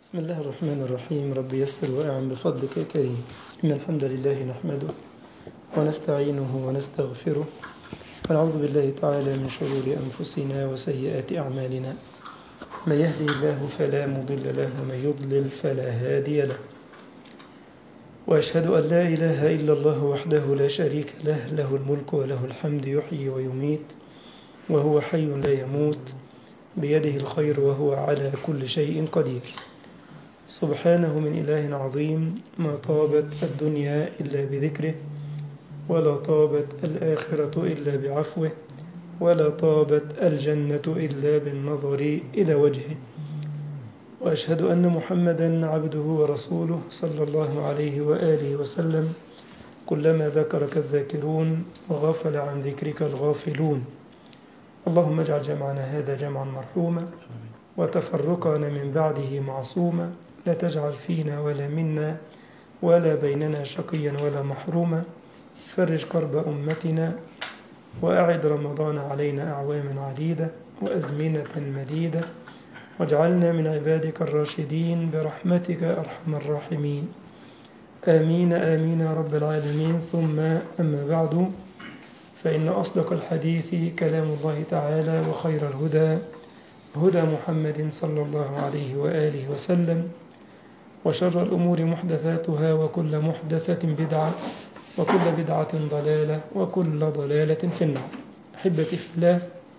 بسم الله الرحمن الرحيم رب يسر وأعن بفضلك يا كريم إن الحمد لله نحمده ونستعينه ونستغفره ونعوذ بالله تعالى من شرور أنفسنا وسيئات أعمالنا من يهدي الله فلا مضل له ومن يضلل فلا هادي له وأشهد أن لا إله إلا الله وحده لا شريك له له الملك وله الحمد يحيي ويميت وهو حي لا يموت بيده الخير وهو على كل شيء قدير سبحانه من إله عظيم ما طابت الدنيا إلا بذكره ولا طابت الآخرة إلا بعفوه ولا طابت الجنة إلا بالنظر إلى وجهه وأشهد أن محمدا عبده ورسوله صلى الله عليه وآله وسلم كلما ذكرك الذاكرون وغفل عن ذكرك الغافلون اللهم اجعل جمعنا هذا جمعا مرحوما وتفرقنا من بعده معصوما لا تجعل فينا ولا منا ولا بيننا شقيا ولا محروما فرج كرب أمتنا وأعد رمضان علينا أعواما عديدة وأزمنة مديدة واجعلنا من عبادك الراشدين برحمتك أرحم الراحمين آمين آمين يا رب العالمين ثم أما بعد فإن أصدق الحديث كلام الله تعالى وخير الهدى هدى محمد صلى الله عليه وآله وسلم وشر الأمور محدثاتها وكل محدثة بدعة وكل بدعة ضلالة وكل ضلالة في النار أحبتي في الله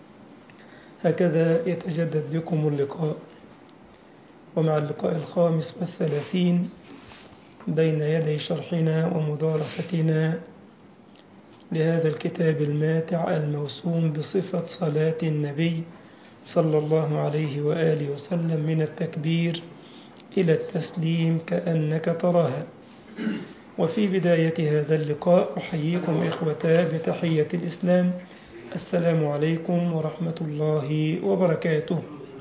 هكذا يتجدد بكم اللقاء ومع اللقاء الخامس والثلاثين بين يدي شرحنا ومدارستنا لهذا الكتاب الماتع الموسوم بصفة صلاة النبي صلى الله عليه وآله وسلم من التكبير إلى التسليم كأنك تراها وفي بداية هذا اللقاء أحييكم إخوتا بتحية الإسلام السلام عليكم ورحمة الله وبركاته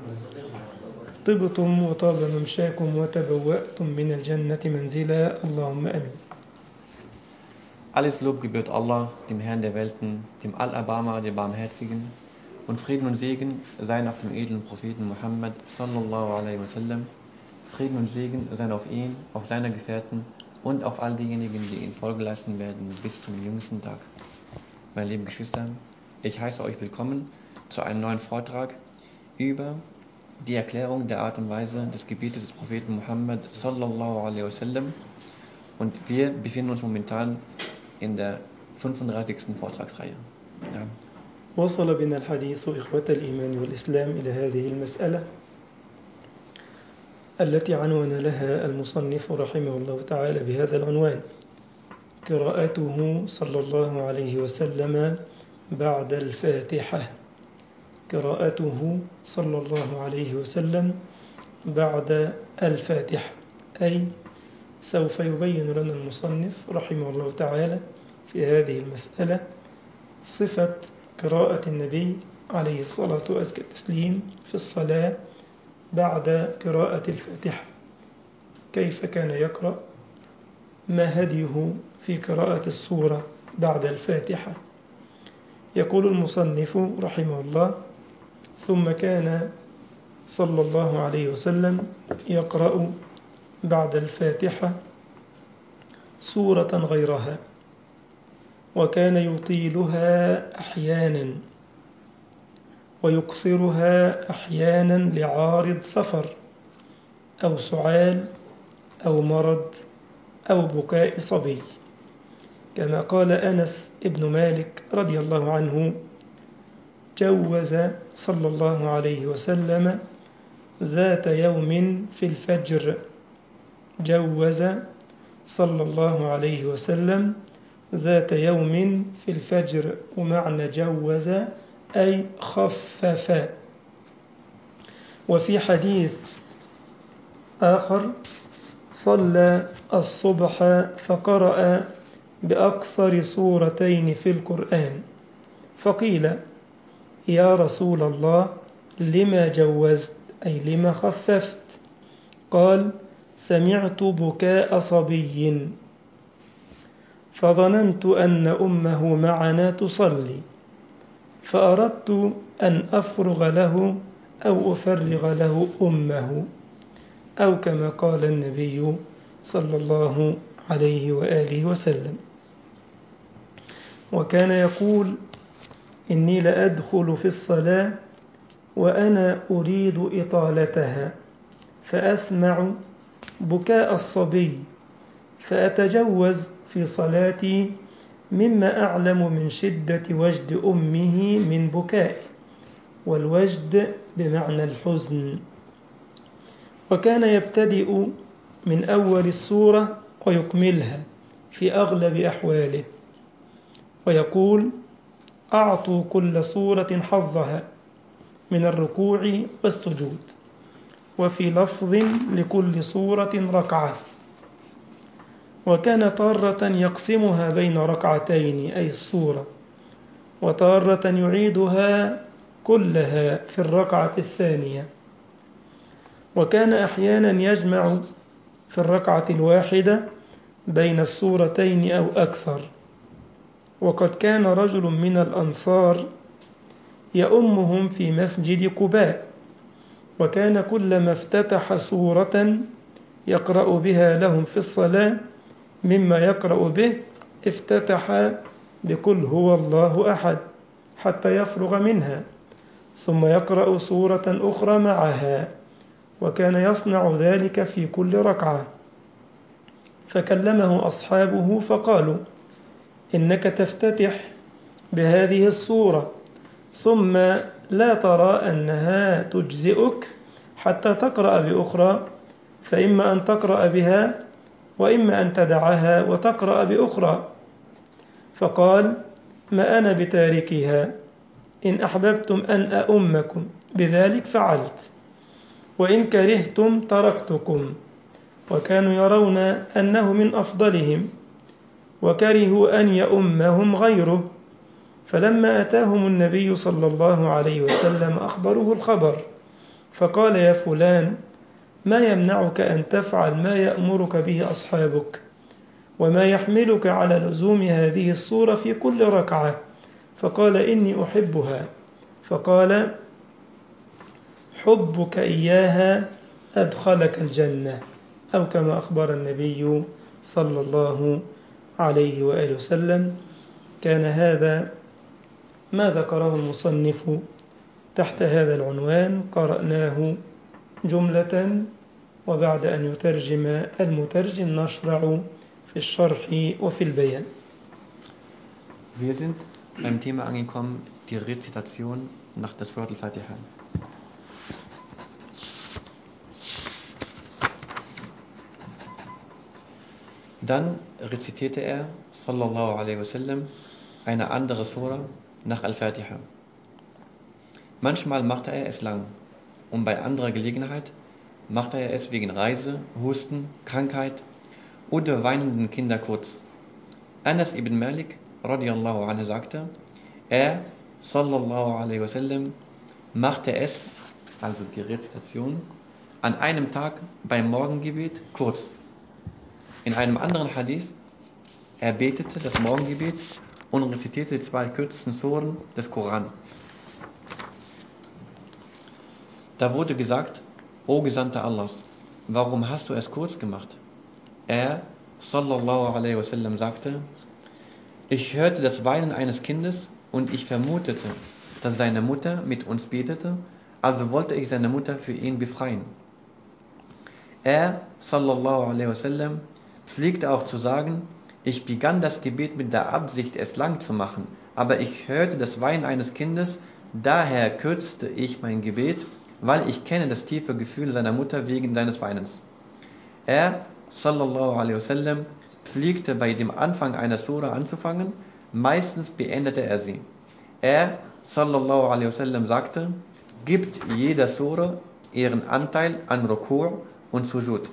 طبتم وطاب ممشاكم وتبوأتم من الجنة منزلا اللهم أمين Alles Lob gebührt Allah, dem Herrn der Welten, dem Al-Abama, dem Barmherzigen, und Frieden und Segen seien auf dem edlen Propheten Muhammad sallallahu alaihi wasallam. Frieden und Segen seien auf ihn, auf seine Gefährten und auf all diejenigen, die ihn folgen lassen werden bis zum jüngsten Tag. Meine lieben Geschwister, ich heiße euch willkommen zu einem neuen Vortrag über die Erklärung der Art und Weise des Gebietes des Propheten Muhammad sallallahu alaihi wasallam. Und wir befinden uns momentan in der 35. Vortragsreihe. Ja. وصل بنا الحديث إخوة الإيمان والإسلام إلى هذه المسألة التي عنون لها المصنف رحمه الله تعالى بهذا العنوان قراءته صلى الله عليه وسلم بعد الفاتحة قراءته صلى الله عليه وسلم بعد الفاتحة أي سوف يبين لنا المصنف رحمه الله تعالى في هذه المسألة صفة قراءة النبي عليه الصلاة والتسليم في الصلاة بعد قراءة الفاتحة كيف كان يقرأ ما هديه في قراءة السورة بعد الفاتحة يقول المصنف رحمه الله ثم كان صلى الله عليه وسلم يقرأ بعد الفاتحة سورة غيرها وكان يطيلها أحيانا ويقصرها أحيانا لعارض سفر أو سعال أو مرض أو بكاء صبي كما قال أنس ابن مالك رضي الله عنه جوز صلى الله عليه وسلم ذات يوم في الفجر جوز صلى الله عليه وسلم ذات يوم في الفجر ومعنى جوز أي خفف وفي حديث آخر صلى الصبح فقرأ بأقصر سورتين في القرآن فقيل يا رسول الله لما جوزت أي لما خففت قال سمعت بكاء صبي فظننت أن أمه معنا تصلي فأردت أن أفرغ له أو أفرغ له أمه أو كما قال النبي صلى الله عليه وآله وسلم وكان يقول إني لأدخل في الصلاة وأنا أريد إطالتها فأسمع بكاء الصبي فأتجوز في صلاتي مما أعلم من شدة وجد أمه من بكائي والوجد بمعنى الحزن وكان يبتدئ من أول السورة ويكملها في أغلب أحواله ويقول أعطوا كل سورة حظها من الركوع والسجود وفي لفظ لكل سورة ركعة وكان تارة يقسمها بين ركعتين أي السورة وتارة يعيدها كلها في الركعة الثانية وكان أحيانا يجمع في الركعة الواحدة بين السورتين أو أكثر وقد كان رجل من الأنصار يؤمهم في مسجد قباء وكان كلما افتتح سورة يقرأ بها لهم في الصلاة مما يقرأ به افتتح بقل هو الله أحد حتى يفرغ منها ثم يقرأ سورة أخرى معها وكان يصنع ذلك في كل ركعة فكلمه أصحابه فقالوا إنك تفتتح بهذه السورة ثم لا ترى أنها تجزئك حتى تقرأ بأخرى فإما أن تقرأ بها وإما أن تدعها وتقرأ بأخرى فقال ما أنا بتاركها إن أحببتم أن أؤمكم بذلك فعلت وإن كرهتم تركتكم وكانوا يرون أنه من أفضلهم وكرهوا أن يؤمهم غيره فلما أتاهم النبي صلى الله عليه وسلم أخبروه الخبر فقال يا فلان ما يمنعك أن تفعل ما يأمرك به أصحابك وما يحملك على لزوم هذه الصورة في كل ركعة فقال إني أحبها فقال حبك إياها أدخلك الجنة أو كما أخبر النبي صلى الله عليه وآله وسلم كان هذا ما ذكره المصنف تحت هذا العنوان قرأناه جملة وبعد أن يترجم المترجم نشرع في الشرح وفي البيان Wir sind beim Thema angekommen, die Rezitation nach der Surat al-Fatiha. Dann rezitierte er, sallallahu alaihi wasallam, eine andere Surah nach al-Fatiha. Manchmal machte er es lang und bei anderer Gelegenheit machte er es wegen Reise, Husten, Krankheit oder weinenden Kinder kurz. Anas ibn Malik radiallahu anhu sagte, er, sallallahu alaihi wasallam, machte es, also die Rezitation, an einem Tag beim Morgengebet kurz. In einem anderen Hadith, er betete das Morgengebet und rezitierte die zwei kürzesten Suren des Koran. Da wurde gesagt, O Gesandter Allahs, warum hast du es kurz gemacht? Er, sallallahu alaihi wasallam, sagte, ich hörte das Weinen eines Kindes und ich vermutete, dass seine Mutter mit uns betete, also wollte ich seine Mutter für ihn befreien. Er, sallallahu alaihi wasallam, pflegte auch zu sagen, ich begann das Gebet mit der Absicht, es lang zu machen, aber ich hörte das Weinen eines Kindes, daher kürzte ich mein Gebet, weil ich kenne das tiefe Gefühl seiner Mutter wegen deines Weinens. Er, sallallahu alaihi wasallam, pflegte bei dem Anfang einer Sura anzufangen, meistens beendete er sie. Er, sallallahu alaihi wasallam, sagte, gibt jeder Sura ihren Anteil an Rukur und Sujud.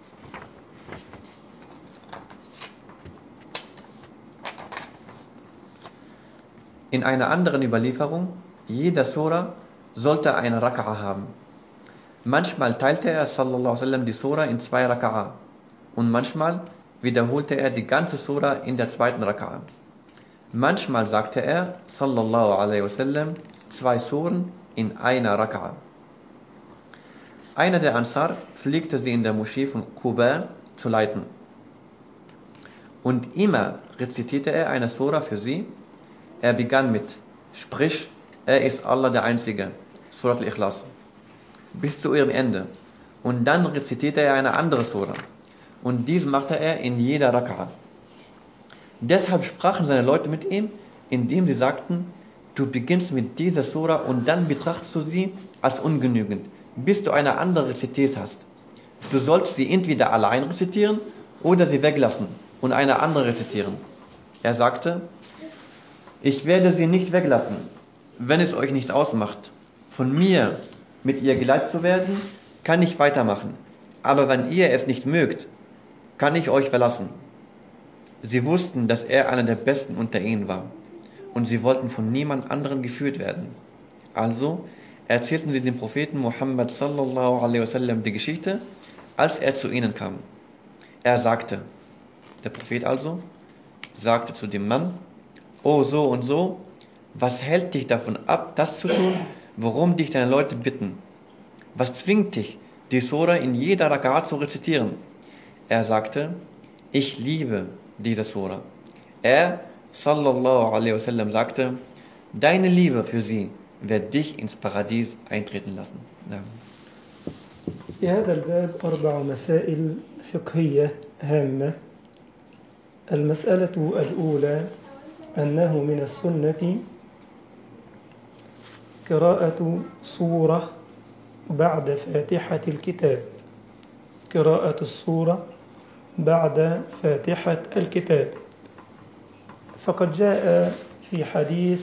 In einer anderen Überlieferung, jeder Sura sollte eine Raka'a haben. Manchmal teilte er sallallahu sallam, die Sura in zwei Raka'a und manchmal wiederholte er die ganze Sura in der zweiten Raka'a. Manchmal sagte er sallallahu alaihi wasallam zwei Suren in einer Raka'a. Einer der Ansar pflegte sie in der Moschee von Kuba zu leiten. Und immer rezitierte er eine Sura für sie. Er begann mit, sprich, er ist Allah der Einzige, Surat al-Ikhlas, bis zu ihrem Ende. Und dann rezitierte er eine andere Sura. Und dies machte er in jeder Raka'a. Deshalb sprachen seine Leute mit ihm, indem sie sagten, du beginnst mit dieser Sura und dann betrachtest du sie als ungenügend, bis du eine andere rezitiert hast. Du sollst sie entweder allein rezitieren oder sie weglassen und eine andere rezitieren. Er sagte, ich werde sie nicht weglassen, wenn es euch nicht ausmacht. Von mir mit ihr geleitet zu werden, kann ich weitermachen. Aber wenn ihr es nicht mögt, kann ich euch verlassen. Sie wussten, dass er einer der Besten unter ihnen war. Und sie wollten von niemand anderem geführt werden. Also erzählten sie dem Propheten Muhammad sallallahu alaihi wasallam die Geschichte, als er zu ihnen kam. Er sagte, der Prophet also, sagte zu dem Mann, oh so und so, was hält dich davon ab, das zu tun, worum dich deine Leute bitten? Was zwingt dich, die Sura in jeder Rakat zu rezitieren? Er sagte, ich liebe diese Sura. Er, sallallahu alaihi wasallam, sagte, deine Liebe für sie wird dich ins Paradies eintreten lassen. Ja. في هذا الباب أربع مسائل فقهية هامة المسألة الأولى أنه من السنة قراءة سورة بعد فاتحة الكتاب قراءة السورة بعد فاتحة الكتاب فقد جاء في حديث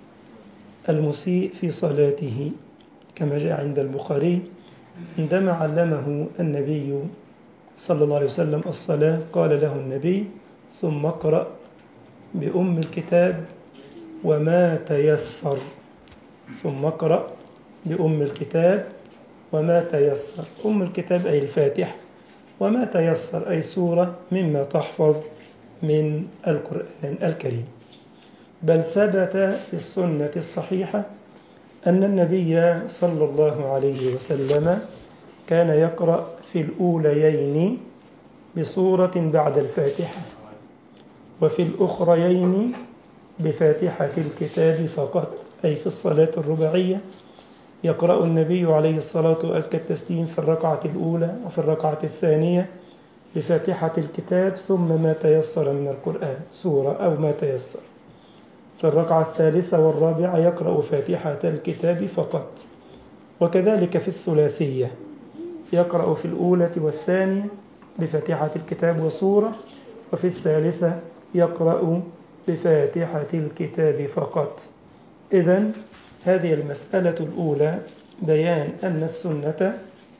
المسيء في صلاته كما جاء عند البخاري عندما علمه النبي صلى الله عليه وسلم الصلاة قال له النبي ثم اقرأ بأم الكتاب وما تيسر ثم اقرأ بأم الكتاب وما تيسر أم الكتاب أي الفاتحة وما تيسر أي سورة مما تحفظ من القرآن الكريم بل ثبت في السنة الصحيحة أن النبي صلى الله عليه وسلم كان يقرأ في الأوليين بصورة بعد الفاتحة وفي الأخريين بفاتحة الكتاب فقط أي في الصلاة الرباعية يقرأ النبي عليه الصلاة وأزكى التسليم في الركعة الأولى وفي الركعة الثانية بفاتحة الكتاب ثم ما تيسر من القرآن سورة أو ما تيسر في الركعة الثالثة والرابعة يقرأ فاتحة الكتاب فقط وكذلك في الثلاثية يقرأ في الأولى والثانية بفاتحة الكتاب وسورة وفي الثالثة يقرأ بفاتحة الكتاب فقط إذا هذه المسألة الأولى بيان أن السنة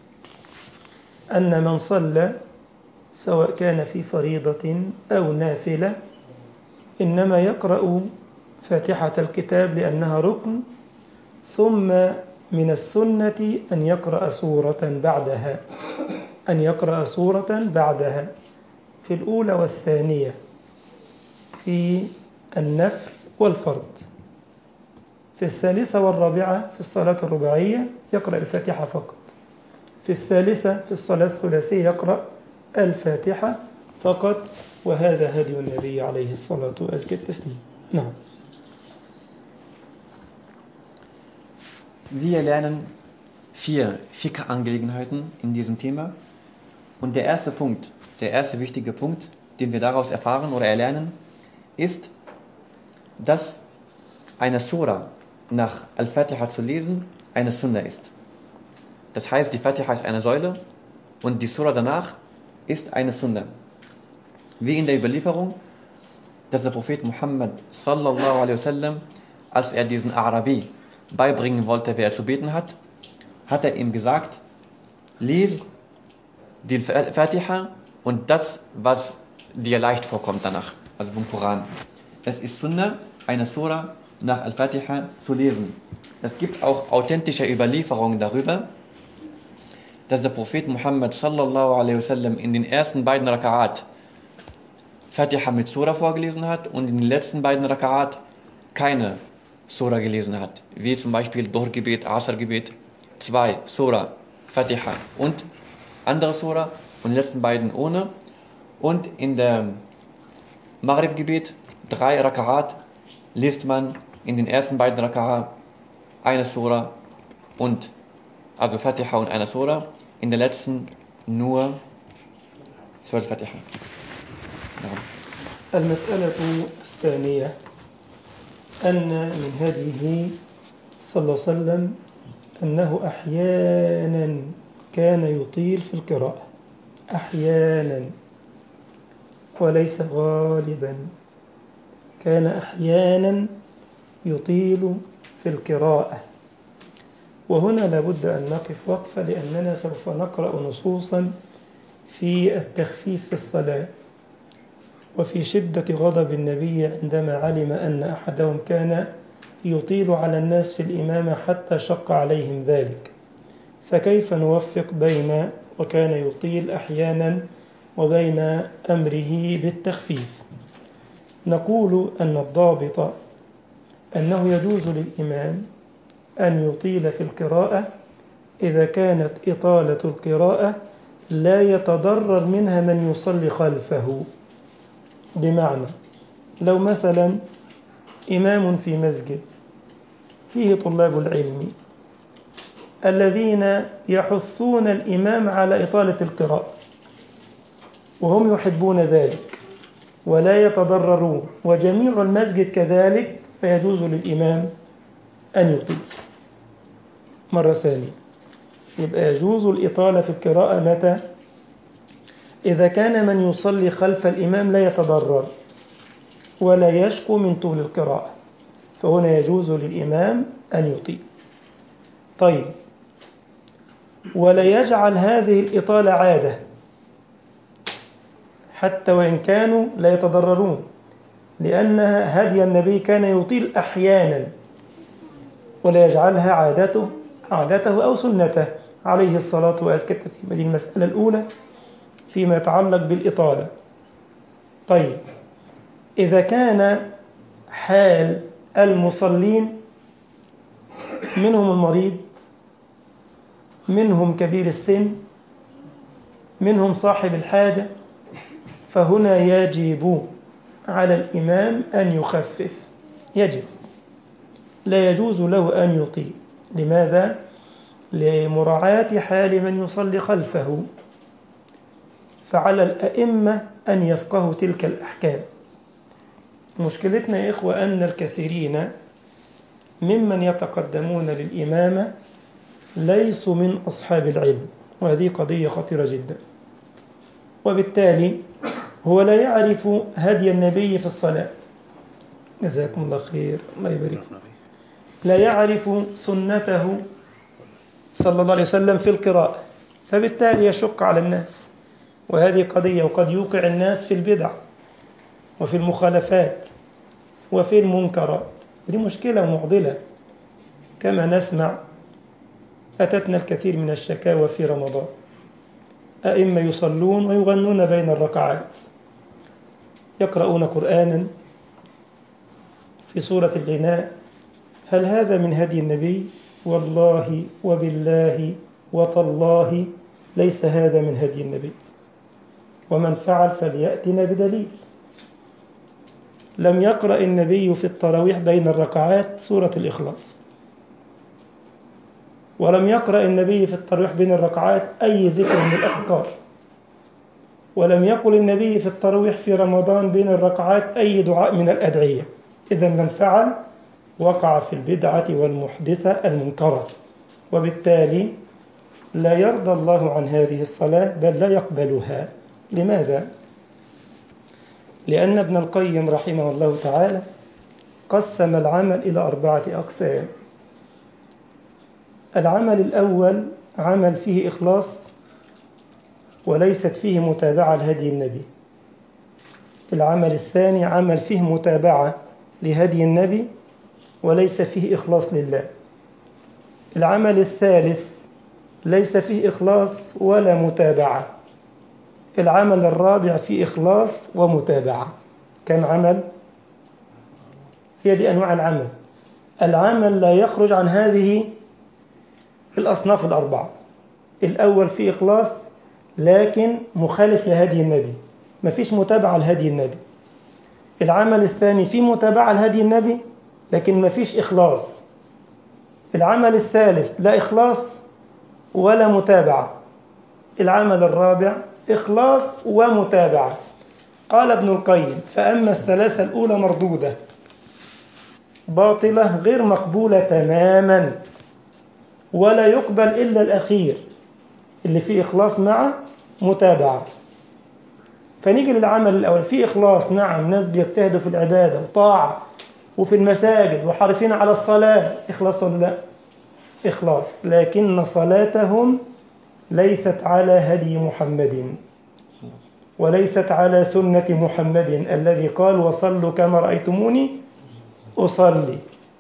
أن من صلى سواء كان في فريضة أو نافلة إنما يقرأ فاتحة الكتاب لأنها ركن ثم من السنة أن يقرأ سورة بعدها أن يقرأ سورة بعدها في الأولى والثانية في النفل والفرض في الثالثة والرابعة في الصلاة الرباعية يقرأ الفاتحة فقط في الثالثة في الصلاة الثلاثية يقرأ الفاتحة فقط وهذا هدي النبي عليه الصلاة وأزكى التسليم نعم Wir lernen vier Fiqh-Angelegenheiten in diesem Thema. Und der erste Punkt, der erste wichtige Punkt, den wir daraus erfahren oder erlernen, ist, dass eine Sura nach Al-Fatiha zu lesen eine Sunna ist. Das heißt, die Fatiha ist eine Säule und die Sura danach ist eine Sunna. Wie in der Überlieferung, dass der Prophet Muhammad sallallahu alaihi wasallam, als er diesen Arabi beibringen wollte, wer er zu beten hat, hat er ihm gesagt, lies die Fatiha und das, was dir leicht vorkommt danach, also vom Koran. Es ist Sunna, eine Sura nach Al-Fatiha zu lesen. Es gibt auch authentische Überlieferungen darüber, dass der Prophet Muhammad sallallahu alaihi wasallam in den ersten beiden Raka'at Fatiha mit Sura vorgelesen hat und in den letzten beiden Raka'at keine Sura gelesen hat. Wie zum Beispiel Dohr-Gebet, Asr-Gebet. Zwei, Sura Fatiha und andere Surah und die letzten beiden ohne. Und in der Maghrib-Gebet, drei Raka'at, liest man in den ersten beiden Raka'at eine Surah und also Fatiha und eine Surah. In der letzten nur Surah Fatiha. نعم. المسألة الثانية أن من هديه صلى الله عليه وسلم أنه أحيانا كان يطيل في القراءة أحيانا وليس غالبا كان أحيانا يطيل في القراءة وهنا لابد أن نقف وقفة لأننا سوف نقرأ نصوصا في التخفيف في الصلاة وفي شدة غضب النبي عندما علم أن أحدهم كان يطيل على الناس في الإمامة حتى شق عليهم ذلك فكيف نوفق بين وكان يطيل أحيانا وبين أمره بالتخفيف نقول أن الضابط أنه يجوز للإمام أن يطيل في القراءة إذا كانت إطالة القراءة لا يتضرر منها من يصلي خلفه بمعنى لو مثلا إمام في مسجد فيه طلاب العلم الذين يحثون الإمام على إطالة القراءة وهم يحبون ذلك ولا يتضررون وجميع المسجد كذلك فيجوز للإمام أن يطيل مرة ثانية يبقى يجوز الإطالة في القراءة متى إذا كان من يصلي خلف الإمام لا يتضرر ولا يشكو من طول القراءة فهنا يجوز للإمام أن يطيل طيب ولا يجعل هذه الإطالة عادة حتى وإن كانوا لا يتضررون لأنها هدي النبي كان يطيل أحيانا ولا يجعلها عادته عادته أو سنته عليه الصلاة وأزكى التسليم هذه المسألة الأولى فيما يتعلق بالإطالة طيب إذا كان حال المصلين منهم المريض منهم كبير السن منهم صاحب الحاجة فهنا يجب على الإمام أن يخفف يجب لا يجوز له أن يطيل لماذا؟ لمراعاة حال من يصلي خلفه فعلى الأئمة أن يفقهوا تلك الأحكام مشكلتنا يا إخوة أن الكثيرين ممن يتقدمون للإمامة ليسوا من أصحاب العلم وهذه قضية خطيرة جدا وبالتالي هو لا يعرف هدي النبي في الصلاة جزاكم الله خير الله يبارك لا يعرف سنته صلى الله عليه وسلم في القراءة فبالتالي يشق على الناس وهذه قضية وقد يوقع الناس في البدع وفي المخالفات وفي المنكرات دي مشكلة معضلة كما نسمع أتتنا الكثير من الشكاوى في رمضان أئمة يصلون ويغنون بين الركعات يقرؤون قرآنا في سورة الغناء هل هذا من هدي النبي والله وبالله وتالله ليس هذا من هدي النبي ومن فعل فليأتنا بدليل لم يقرأ النبي في التراويح بين الركعات سورة الإخلاص ولم يقرأ النبي في التراويح بين الركعات أي ذكر من الأذكار ولم يقل النبي في التراويح في رمضان بين الركعات أي دعاء من الأدعية إذا من فعل وقع في البدعة والمحدثة المنكرة وبالتالي لا يرضى الله عن هذه الصلاة بل لا يقبلها لماذا؟ لأن ابن القيم رحمه الله تعالى قسم العمل إلى أربعة أقسام العمل الأول عمل فيه إخلاص وليست فيه متابعة لهدي النبي العمل الثاني عمل فيه متابعة لهدي النبي وليس فيه إخلاص لله العمل الثالث ليس فيه إخلاص ولا متابعة العمل الرابع فيه إخلاص ومتابعة كم عمل؟ هي دي أنواع العمل العمل لا يخرج عن هذه الأصناف الأربعة الأول فيه إخلاص لكن مخالف لهدي النبي مفيش متابعة لهدي النبي العمل الثاني فيه متابعة لهدي النبي لكن مفيش إخلاص العمل الثالث لا إخلاص ولا متابعة العمل الرابع إخلاص ومتابعة قال ابن القيم فأما الثلاثة الأولى مردودة باطلة غير مقبولة تماما ولا يقبل إلا الأخير اللي فيه إخلاص مع متابعة فنيجي للعمل الأول فيه إخلاص نعم ناس بيجتهدوا في العبادة وطاعة وفي المساجد وحريصين على الصلاة إخلاص ولا لا إخلاص لكن صلاتهم ليست على هدي محمد وليست على سنة محمد الذي قال وصلوا كما رأيتموني أصلي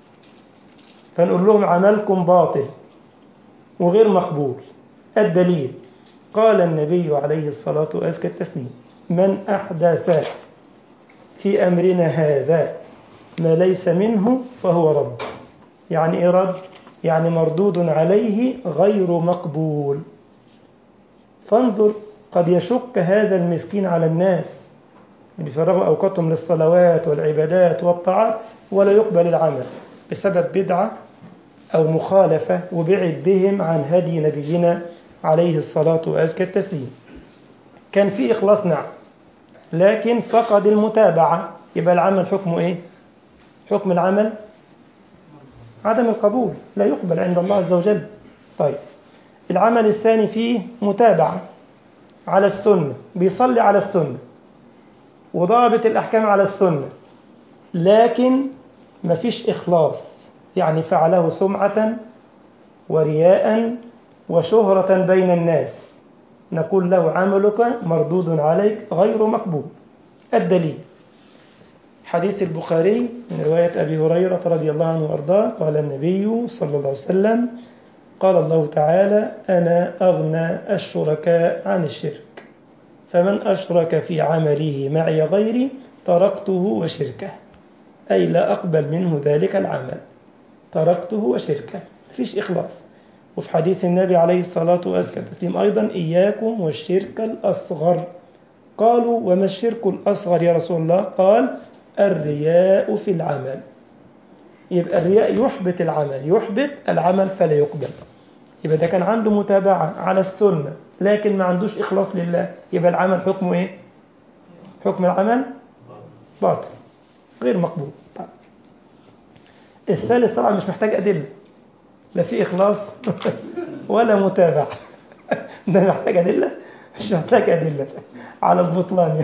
فنقول لهم عملكم باطل وغير مقبول الدليل قال النبي عليه الصلاة وأزكى التسليم من أحدث في أمرنا هذا ما ليس منه فهو رد يعني إيه رد؟ يعني مردود عليه غير مقبول فانظر قد يشق هذا المسكين على الناس بيفرغوا أوقاتهم للصلوات والعبادات والطاعات ولا يقبل العمل بسبب بدعة أو مخالفة وبعد بهم عن هدي نبينا عليه الصلاة وأزكى التسليم كان في إخلاص نعم لكن فقد المتابعة يبقى العمل حكمه إيه؟ حكم العمل عدم القبول لا يقبل عند الله عز وجل طيب العمل الثاني فيه متابعة على السنة بيصلي على السنة وضابط الأحكام على السنة لكن مفيش إخلاص يعني فعله سمعة ورياء وشهرة بين الناس نقول له عملك مردود عليك غير مقبول الدليل حديث البخاري من رواية أبي هريرة رضي الله عنه وأرضاه قال النبي صلى الله عليه وسلم قال الله تعالى أنا أغنى الشركاء عن الشرك فمن أشرك في عمله معي غيري تركته وشركه أي لا أقبل منه ذلك العمل تركته وشركه فيش إخلاص وفي حديث النبي عليه الصلاة والتسليم أيضا إياكم والشرك الأصغر قالوا وما الشرك الأصغر يا رسول الله قال الرياء في العمل يبقى الرياء يحبط العمل يحبط العمل فلا يقبل يبقى ده كان عنده متابعة على السنة لكن ما عندوش إخلاص لله يبقى العمل حكمه إيه؟ حكم العمل باطل غير مقبول طيب. الثالث طبعا مش محتاج أدلة لا في إخلاص ولا متابعة ده محتاج أدلة مش محتاج أدلة على البطلان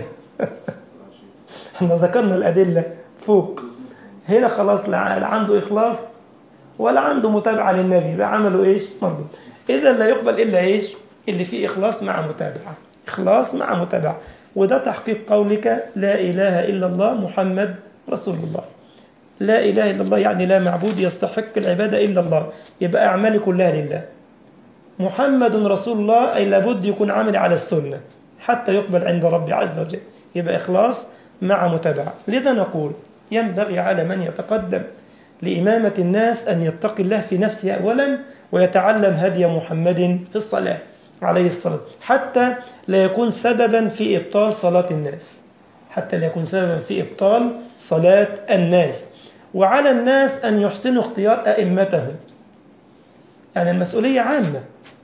احنا ذكرنا الأدلة فوق هنا خلاص لا عنده إخلاص ولا عنده متابعة للنبي بقى عمله إيش مردود إذا لا يقبل إلا إيش اللي فيه إخلاص مع متابعة إخلاص مع متابعة وده تحقيق قولك لا إله إلا الله محمد رسول الله لا إله إلا الله يعني لا معبود يستحق العبادة إلا الله يبقى أعمالي كلها لله محمد رسول الله أي لابد يكون عملي على السنة حتى يقبل عند ربي عز وجل يبقى إخلاص مع متابعة لذا نقول ينبغي على من يتقدم لإمامة الناس أن يتقي الله في نفسه أولا ويتعلم هدي محمد في الصلاة عليه الصلاة حتى لا يكون سببا في إبطال صلاة الناس حتى لا يكون سببا في إبطال صلاة الناس وعلى الناس أن يحسنوا اختيار أئمتهم يعني المسؤولية عامة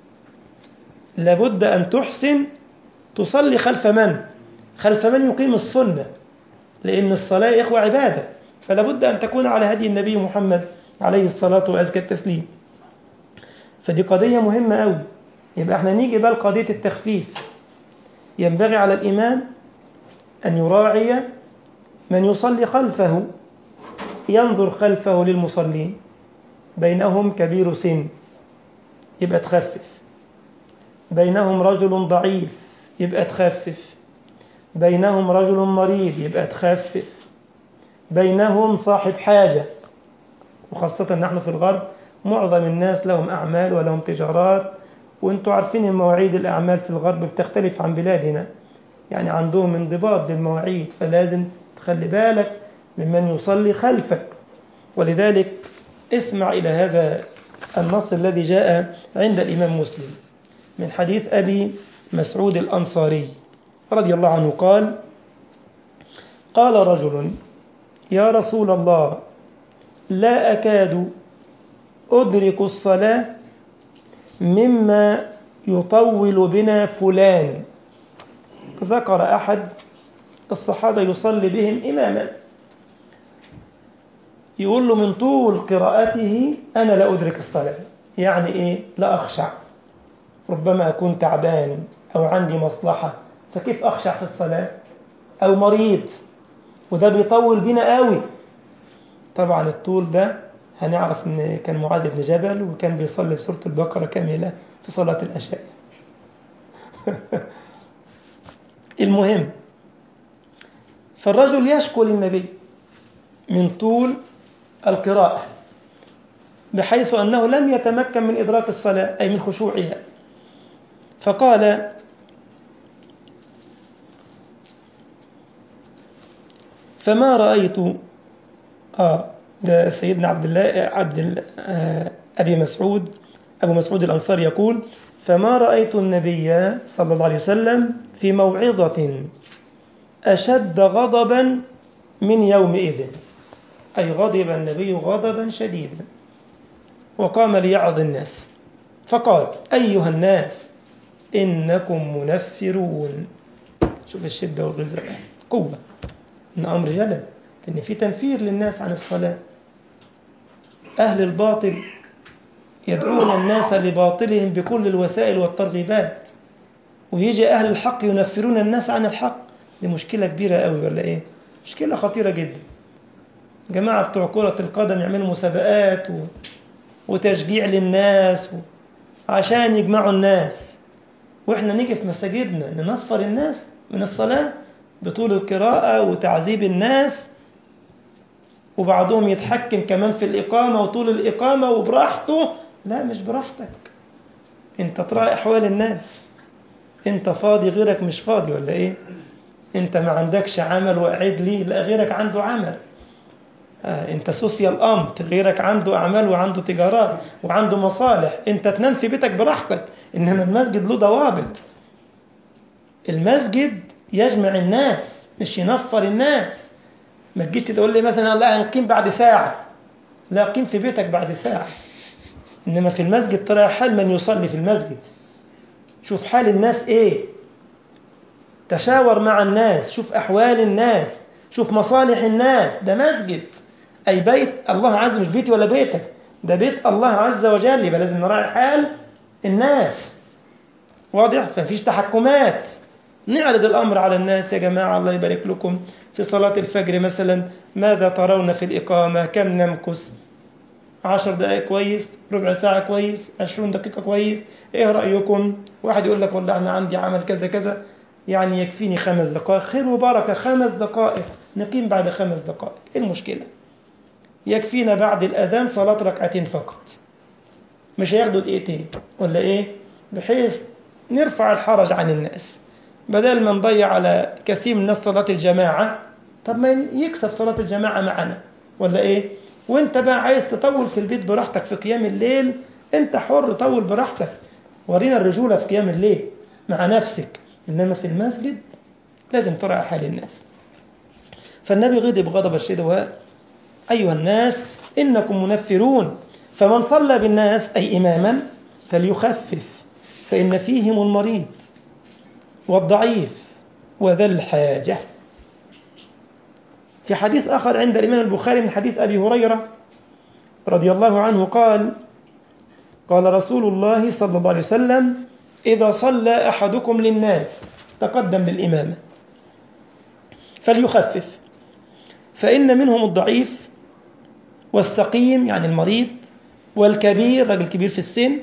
لابد أن تحسن تصلي خلف من؟ خلف من يقيم السنة لأن الصلاة يا إخوة عبادة فلا بد أن تكون على هدي النبي محمد عليه الصلاة وأزكى التسليم فدي قضية مهمة أوي يبقى احنا نيجي بقى لقضية التخفيف ينبغي على الإمام أن يراعي من يصلي خلفه ينظر خلفه للمصلين بينهم كبير سن يبقى تخفف بينهم رجل ضعيف يبقى تخفف بينهم رجل مريض يبقى تخفف بينهم صاحب حاجة وخاصة نحن في الغرب معظم الناس لهم أعمال ولهم تجارات وانتوا عارفين المواعيد الأعمال في الغرب بتختلف عن بلادنا يعني عندهم انضباط بالمواعيد فلازم تخلي بالك ممن يصلي خلفك ولذلك اسمع إلى هذا النص الذي جاء عند الإمام مسلم من حديث أبي مسعود الأنصاري رضي الله عنه قال قال رجل يا رسول الله لا أكاد أدرك الصلاة مما يطول بنا فلان ذكر أحد الصحابة يصلي بهم إماما يقول له من طول قراءته أنا لا أدرك الصلاة يعني إيه لا أخشع ربما أكون تعبان أو عندي مصلحة فكيف أخشع في الصلاة أو مريض وده بيطول بينا قوي طبعا الطول ده هنعرف ان كان معاذ بن جبل وكان بيصلي بسورة البقرة كاملة في صلاة العشاء المهم فالرجل يشكو للنبي من طول القراءة بحيث أنه لم يتمكن من إدراك الصلاة أي من خشوعها فقال فما رأيت آه ده سيدنا عبد الله عبد آه أبي مسعود أبو مسعود الأنصاري يقول فما رأيت النبي صلى الله عليه وسلم في موعظة أشد غضبا من يومئذ أي غضب النبي غضبا شديدا وقام ليعظ الناس فقال أيها الناس إنكم منفرون شوف الشدة والغلظة قوة إن أمر جلل إن في تنفير للناس عن الصلاة أهل الباطل يدعون الناس لباطلهم بكل الوسائل والترغيبات ويجي أهل الحق ينفرون الناس عن الحق دي مشكلة كبيرة قوي ولا إيه مشكلة خطيرة جدا جماعة بتوع كرة القدم يعملوا مسابقات و... وتشجيع للناس و... عشان يجمعوا الناس وإحنا نيجي في مساجدنا ننفر الناس من الصلاة بطول القراءة وتعذيب الناس وبعضهم يتحكم كمان في الإقامة وطول الإقامة وبراحته لا مش براحتك انت تراعي أحوال الناس انت فاضي غيرك مش فاضي ولا ايه انت ما عندكش عمل وقاعد لي لا غيرك عنده عمل آه انت سوسيال امت غيرك عنده اعمال وعنده تجارات وعنده مصالح انت تنام في بيتك براحتك انما المسجد له ضوابط المسجد يجمع الناس مش ينفر الناس ما تجيش تقول لي مثلا لا هنقيم بعد ساعة لا قيم في بيتك بعد ساعة إنما في المسجد ترى حال من يصلي في المسجد شوف حال الناس إيه تشاور مع الناس شوف أحوال الناس شوف مصالح الناس ده مسجد أي بيت الله عز مش بيتي ولا بيتك ده بيت الله عز وجل يبقى لازم نراعي حال الناس واضح فمفيش تحكمات نعرض الأمر على الناس يا جماعة الله يبارك لكم في صلاة الفجر مثلا ماذا ترون في الإقامة كم نمكث عشر دقائق كويس ربع ساعة كويس عشرون دقيقة كويس إيه رأيكم واحد يقول لك والله أنا عندي عمل كذا كذا يعني يكفيني خمس دقائق خير وبركة خمس دقائق نقيم بعد خمس دقائق إيه المشكلة يكفينا بعد الأذان صلاة ركعتين فقط مش هياخدوا دقيقتين ولا إيه بحيث نرفع الحرج عن الناس بدل ما نضيع على كثير من الناس صلاة الجماعة طب ما يكسب صلاة الجماعة معنا ولا إيه وانت بقى عايز تطول في البيت براحتك في قيام الليل انت حر طول براحتك ورينا الرجولة في قيام الليل مع نفسك إنما في المسجد لازم تراعي حال الناس فالنبي غضب غضب الشدة أيها الناس إنكم منفرون فمن صلى بالناس أي إماما فليخفف فإن فيهم المريض والضعيف وذا الحاجة في حديث آخر عند الإمام البخاري من حديث أبي هريرة رضي الله عنه قال قال رسول الله صلى الله عليه وسلم إذا صلى أحدكم للناس تقدم للإمامة فليخفف فإن منهم الضعيف والسقيم يعني المريض والكبير رجل كبير في السن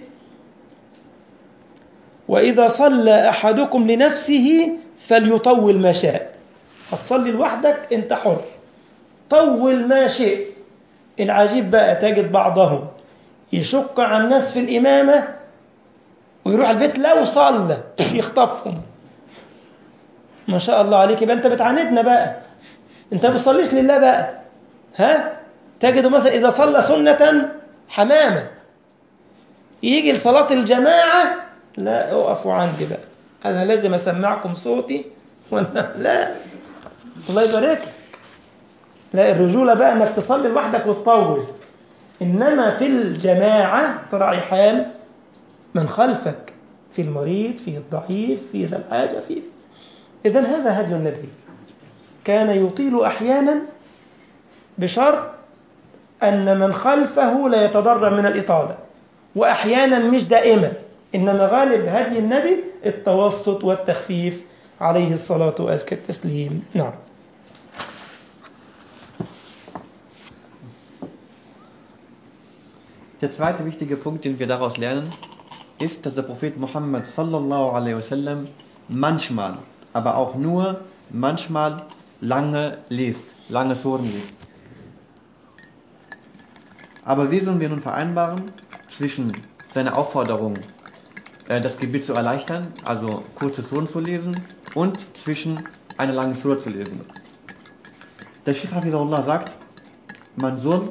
وإذا صلى أحدكم لنفسه فليطول ما شاء هتصلي لوحدك أنت حر طول ما شئت العجيب بقى تجد بعضهم يشق على الناس في الإمامة ويروح البيت لو صلى يخطفهم ما شاء الله عليك يبقى أنت بتعاندنا بقى أنت ما بتصليش لله بقى ها تجد مثلا إذا صلى سنة حمامة يجي لصلاة الجماعة لا اقفوا عندي بقى انا لازم اسمعكم صوتي وانا لا الله يبارك لك لا الرجولة بقى انك تصلي لوحدك وتطول انما في الجماعة تراعي حال من خلفك في المريض في الضعيف في ذا الحاجة في إذا هذا هدي النبي كان يطيل أحيانا بشرط أن من خلفه لا يتضرر من الإطالة وأحيانا مش دائما إنما غالب هدي النبي التوسط والتخفيف عليه الصلاة وأزكى التسليم نعم Der zweite wichtige Punkt, den wir daraus lernen, ist, dass der Prophet Muhammad sallallahu alaihi wasallam manchmal, aber auch nur manchmal lange liest, lange Suren liest. Aber wie sollen wir nun vereinbaren zwischen seiner Aufforderung, äh, das Gebet zu erleichtern, also kurze Suren zu lesen, und zwischen eine lange Sura zu lesen? Der Sheikh Hafidullah sagt, man soll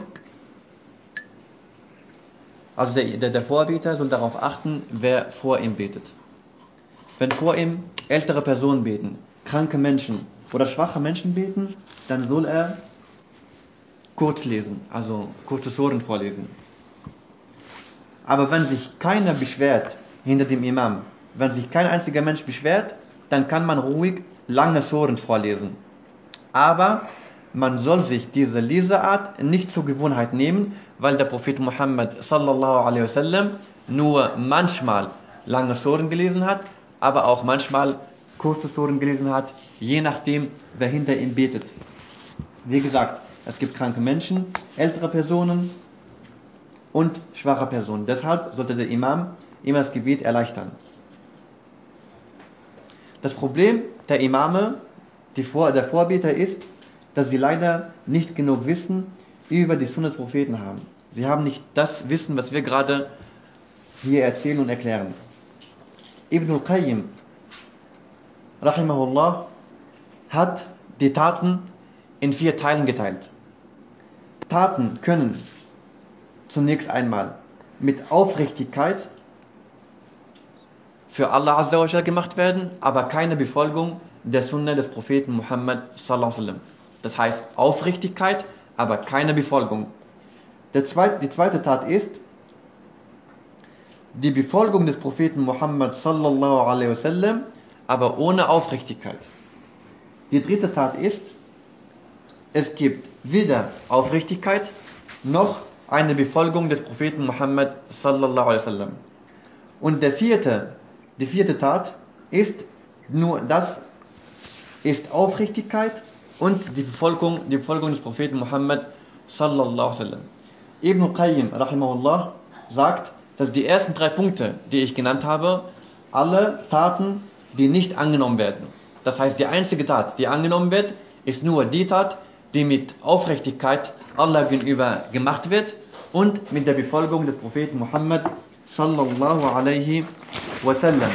also der, der, der Vorbeter soll darauf achten, wer vor ihm betet. Wenn vor ihm ältere Personen beten, kranke Menschen oder schwache Menschen beten, dann soll er kurz lesen, also kurze Suren vorlesen. Aber wenn sich keiner beschwert hinter dem Imam, wenn sich kein einziger Mensch beschwert, dann kann man ruhig lange Suren vorlesen. Aber man soll sich diese Leseart nicht zur Gewohnheit nehmen, weil der Prophet Muhammad sallallahu alaihi wasallam nur manchmal lange Suren gelesen hat, aber auch manchmal kurze Suren gelesen hat, je nachdem, wer hinter ihm betet. Wie gesagt, es gibt kranke Menschen, ältere Personen und schwache Personen. Deshalb sollte der Imam immer das Gebet erleichtern. Das Problem der Imame, die Vor der Vorbeter ist, dass sie leider nicht genug wissen über die Sunna des Propheten haben. Sie haben nicht das Wissen, was wir gerade hier erzählen und erklären. Ibn al-Qayyim, rahimahullah, hat die Taten in vier Teilen geteilt. Taten können zunächst einmal mit Aufrichtigkeit für Allah Azza wa Jalla gemacht werden, aber keine Befolgung der Sunna des Propheten Muhammad sallallahu alaihi wasallam. Das heißt Aufrichtigkeit, aber keine Befolgung. Der zweite, die zweite Tat ist die Befolgung des Propheten Muhammad sallallahu alaihi wasallam, aber ohne Aufrichtigkeit. Die dritte Tat ist, es gibt weder Aufrichtigkeit noch eine Befolgung des Propheten Muhammad sallallahu alaihi wasallam. Und der vierte, die vierte Tat ist nur das ist Aufrichtigkeit und die Befolgung, die Befolgung des Propheten Muhammad sallallahu alaihi wasallam. Ibn Qayyim rahimahullah sagt, dass die ersten drei Punkte, die ich genannt habe, alle Taten, die nicht angenommen werden. Das heißt, die einzige Tat, die angenommen wird, ist nur die Tat, die mit Aufrichtigkeit Allah gegenüber gemacht wird und mit der Befolgung des Propheten Muhammad sallallahu alaihi wasallam.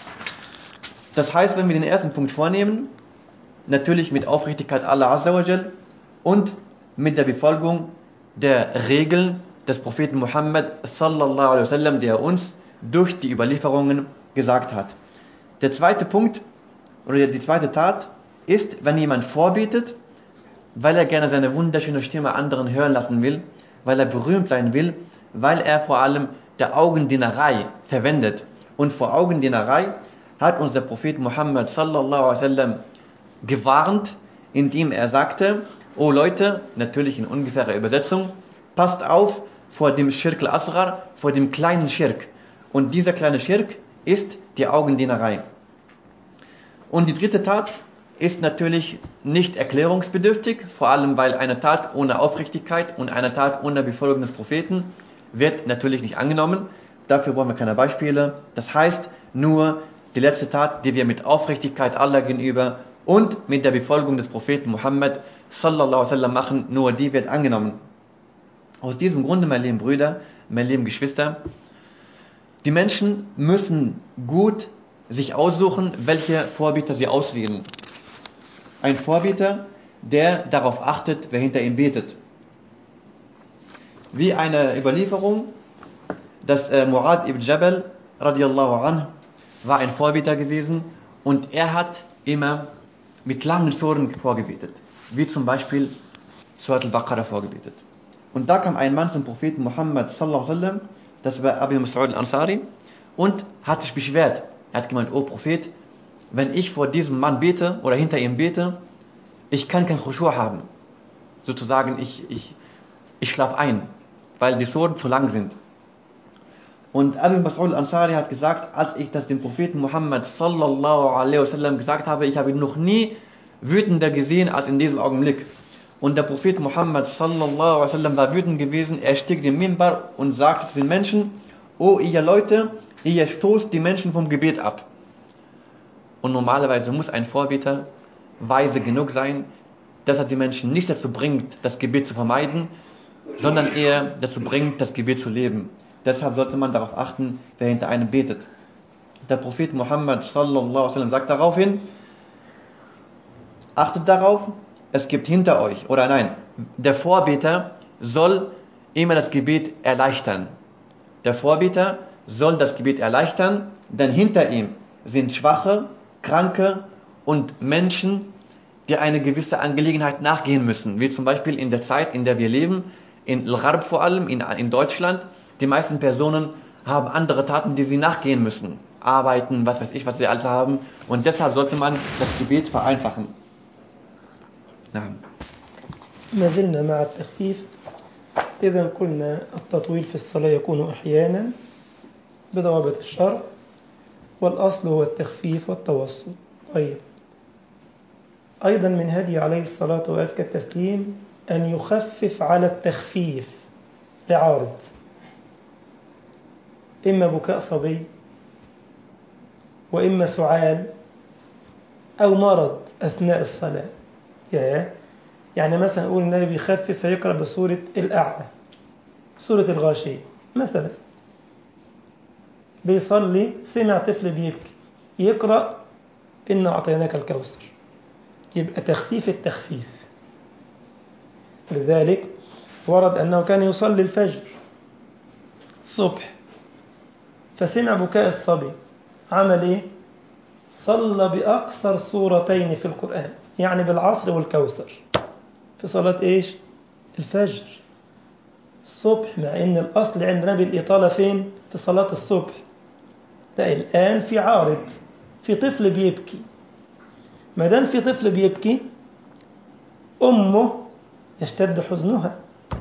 Das heißt, wenn wir den ersten Punkt vornehmen, natürlich mit Aufrichtigkeit Allah Azza wa Jal und mit der Befolgung der Regeln des Propheten Muhammad sallallahu alaihi wasallam, der uns durch die Überlieferungen gesagt hat. Der zweite Punkt oder die zweite Tat ist, wenn jemand vorbetet, weil er gerne seine wunderschöne Stimme anderen hören lassen will, weil er berühmt sein will, weil er vor allem der Augendienerei verwendet. Und vor Augendienerei hat uns der Prophet Muhammad sallallahu alaihi wasallam gewarnt, indem er sagte, oh Leute, natürlich in ungefährer Übersetzung, passt auf vor dem Schirk al-Asghar, vor dem kleinen Schirk. Und dieser kleine Schirk ist die Augendienerei. Und die dritte Tat ist natürlich nicht erklärungsbedürftig, vor allem weil eine Tat ohne Aufrichtigkeit und eine Tat ohne Befolgung des Propheten wird natürlich nicht angenommen. Dafür brauchen wir keine Beispiele. Das heißt, nur die letzte Tat, die wir mit Aufrichtigkeit Allah gegenüber und mit der Befolgung des Propheten Muhammad sallallahu alaihi wasallam machen, nur die wird angenommen. Aus diesem Grunde, meine lieben Brüder, meine lieben Geschwister, die Menschen müssen gut sich aussuchen, welche Vorbeter sie auswählen. Ein Vorbeter, der darauf achtet, wer hinter ihm betet. Wie eine Überlieferung, dass äh, Mu'ad ibn Jabal radiallahu anh, war ein Vorbeter gewesen und er hat immer mit langen Suren vorgebetet, wie zum Beispiel Surat al-Baqarah vorgebetet. Und da kam ein Mann zum Propheten Muhammad sallallahu alaihi wasallam, das war Abu Mas'ud al-Ansari, und hat sich beschwert. Er hat gemeint, oh Prophet, wenn ich vor diesem Mann bete oder hinter ihm bete, ich kann kein Khushur haben. Sozusagen, ich, ich, ich schlafe ein, weil die Suren zu lang sind. Und Abu Mas'ud al-Ansari hat gesagt, als ich das dem Propheten Muhammad sallallahu alaihi wasallam gesagt habe, ich habe ihn noch nie wütender gesehen als in diesem Augenblick. Und der Prophet Muhammad sallallahu alaihi wasallam war wütend gewesen, er stieg den Mimbar und sagte zu den Menschen, O ihr Leute, ihr stoßt die Menschen vom Gebet ab. Und normalerweise muss ein Vorbeter weise genug sein, dass er die Menschen nicht dazu bringt, das Gebet zu vermeiden, sondern eher dazu bringt, das Gebet zu leben. Deshalb sollte man darauf achten, wer hinter einem betet. Der Prophet Muhammad sallallahu alaihi wasallam sagt daraufhin, achtet darauf, es gibt hinter euch, oder nein, der Vorbeter soll immer das Gebet erleichtern. Der Vorbeter soll das Gebet erleichtern, denn hinter ihm sind Schwache, Kranke und Menschen, die eine gewisse Angelegenheit nachgehen müssen. Wie zum Beispiel in der Zeit, in der wir leben, in Al-Gharb vor allem, in, in Deutschland. Die meisten Personen haben andere Taten, die sie nachgehen müssen. Arbeiten, was weiß ich, was sie alles haben. Und deshalb sollte man das Gebet vereinfachen. نعم ما زلنا مع التخفيف إذا قلنا التطويل في الصلاة يكون أحيانا بضوابط الشرع والأصل هو التخفيف والتوسط طيب أيضا من هدي عليه الصلاة وأزكى التسليم أن يخفف على التخفيف لعارض إما بكاء صبي وإما سعال أو مرض أثناء الصلاة يا يعني مثلا نقول النبي بيخفف فيقرأ بسورة الأعلى سورة الغاشية مثلا بيصلي سمع طفل بيبكي يقرأ إنا أعطيناك الكوثر يبقى تخفيف التخفيف لذلك ورد أنه كان يصلي الفجر الصبح فسمع بكاء الصبي عمل إيه؟ صلى بأقصر سورتين في القرآن يعني بالعصر والكوثر في صلاة إيش؟ الفجر الصبح مع إن الأصل عندنا بالإطالة فين؟ في صلاة الصبح لا الآن في عارض في طفل بيبكي ما دام في طفل بيبكي أمه يشتد حزنها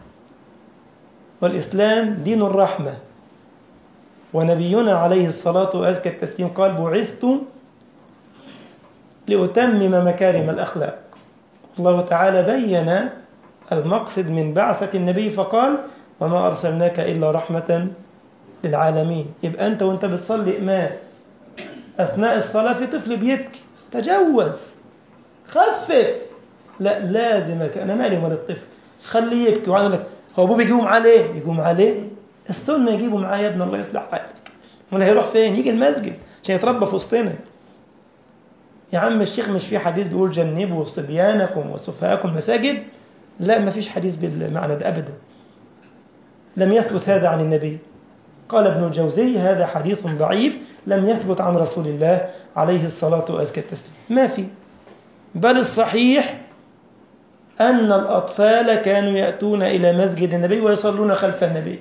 والإسلام دين الرحمة ونبينا عليه الصلاة وأزكى التسليم قال بعثت لأتمم مكارم الأخلاق الله تعالى بين المقصد من بعثة النبي فقال وما أرسلناك إلا رحمة للعالمين يبقى أنت وأنت بتصلي إمام أثناء الصلاة في طفل بيبكي تجوز خفف لا لازمك أنا مالي ومال الطفل خليه يبكي وعامل لك هو أبوه بيجيبهم عليه يجيبهم عليه السنة يجيبوا معاه يا ابن الله يصلح حالك ولا هيروح فين يجي المسجد عشان يتربى في وسطنا يا عم الشيخ مش في حديث بيقول جنبوا صبيانكم وسفهاءكم مساجد لا ما فيش حديث بالمعنى ده أبدا لم يثبت هذا عن النبي قال ابن الجوزي هذا حديث ضعيف لم يثبت عن رسول الله عليه الصلاة وأزكى التسليم ما في بل الصحيح أن الأطفال كانوا يأتون إلى مسجد النبي ويصلون خلف النبي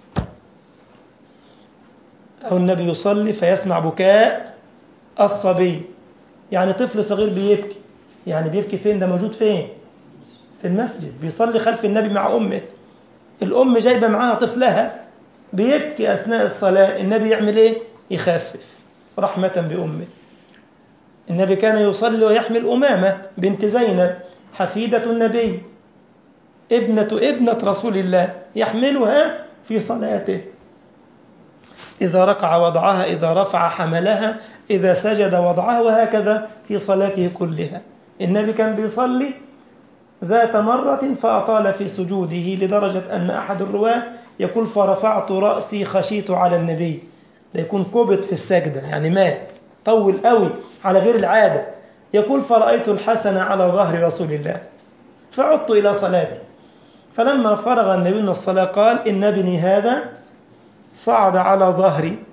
أو النبي يصلي فيسمع بكاء الصبي يعني طفل صغير بيبكي يعني بيبكي فين ده موجود فين في المسجد بيصلي خلف النبي مع أمه الأم جايبة معاها طفلها بيبكي أثناء الصلاة النبي يعمل إيه يخفف رحمة بأمه النبي كان يصلي ويحمل أمامة بنت زينب حفيدة النبي ابنة ابنة رسول الله يحملها في صلاته إذا ركع وضعها إذا رفع حملها إذا سجد وضعها وهكذا في صلاته كلها النبي كان بيصلي ذات مرة فأطال في سجوده لدرجة أن أحد الرواة يقول فرفعت رأسي خشيت على النبي ليكون كبت في السجدة يعني مات طول قوي على غير العادة يقول فرأيت الحسن على ظهر رسول الله فعدت إلى صلاتي فلما فرغ النبي من الصلاة قال إن ابني هذا صعد على ظهري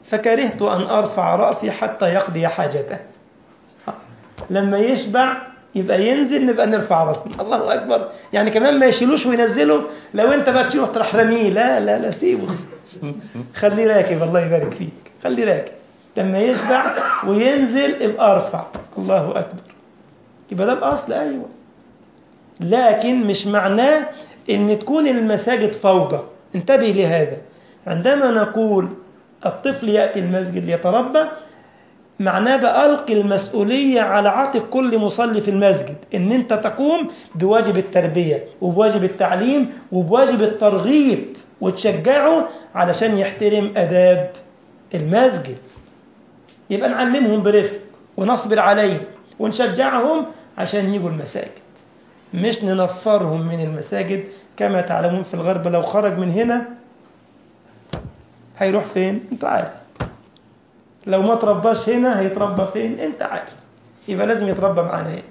فكرهت أن أرفع رأسي حتى يقضي حاجته لما يشبع يبقى ينزل نبقى نرفع راسنا الله أكبر يعني كمان ما يشيلوش وينزلوا لو أنت بقى تشيله تروح رميه لا لا لا سيبه خليه راكب الله يبارك فيك خليه راكب لما يشبع وينزل ابقى ارفع الله أكبر يبقى ده الأصل أيوة لكن مش معناه ان تكون المساجد فوضى انتبه لهذا عندما نقول الطفل يأتي المسجد ليتربى معناه بألقي المسؤولية على عاتق كل مصلي في المسجد ان انت تقوم بواجب التربية وبواجب التعليم وبواجب الترغيب وتشجعه علشان يحترم أداب المسجد يبقى نعلمهم برفق ونصبر عليهم ونشجعهم عشان يجوا المساجد مش ننفرهم من المساجد كما تعلمون في الغرب لو خرج من هنا هيروح فين انت عارف لو ما ترباش هنا هيتربى فين انت عارف يبقى لازم يتربى معانا هنا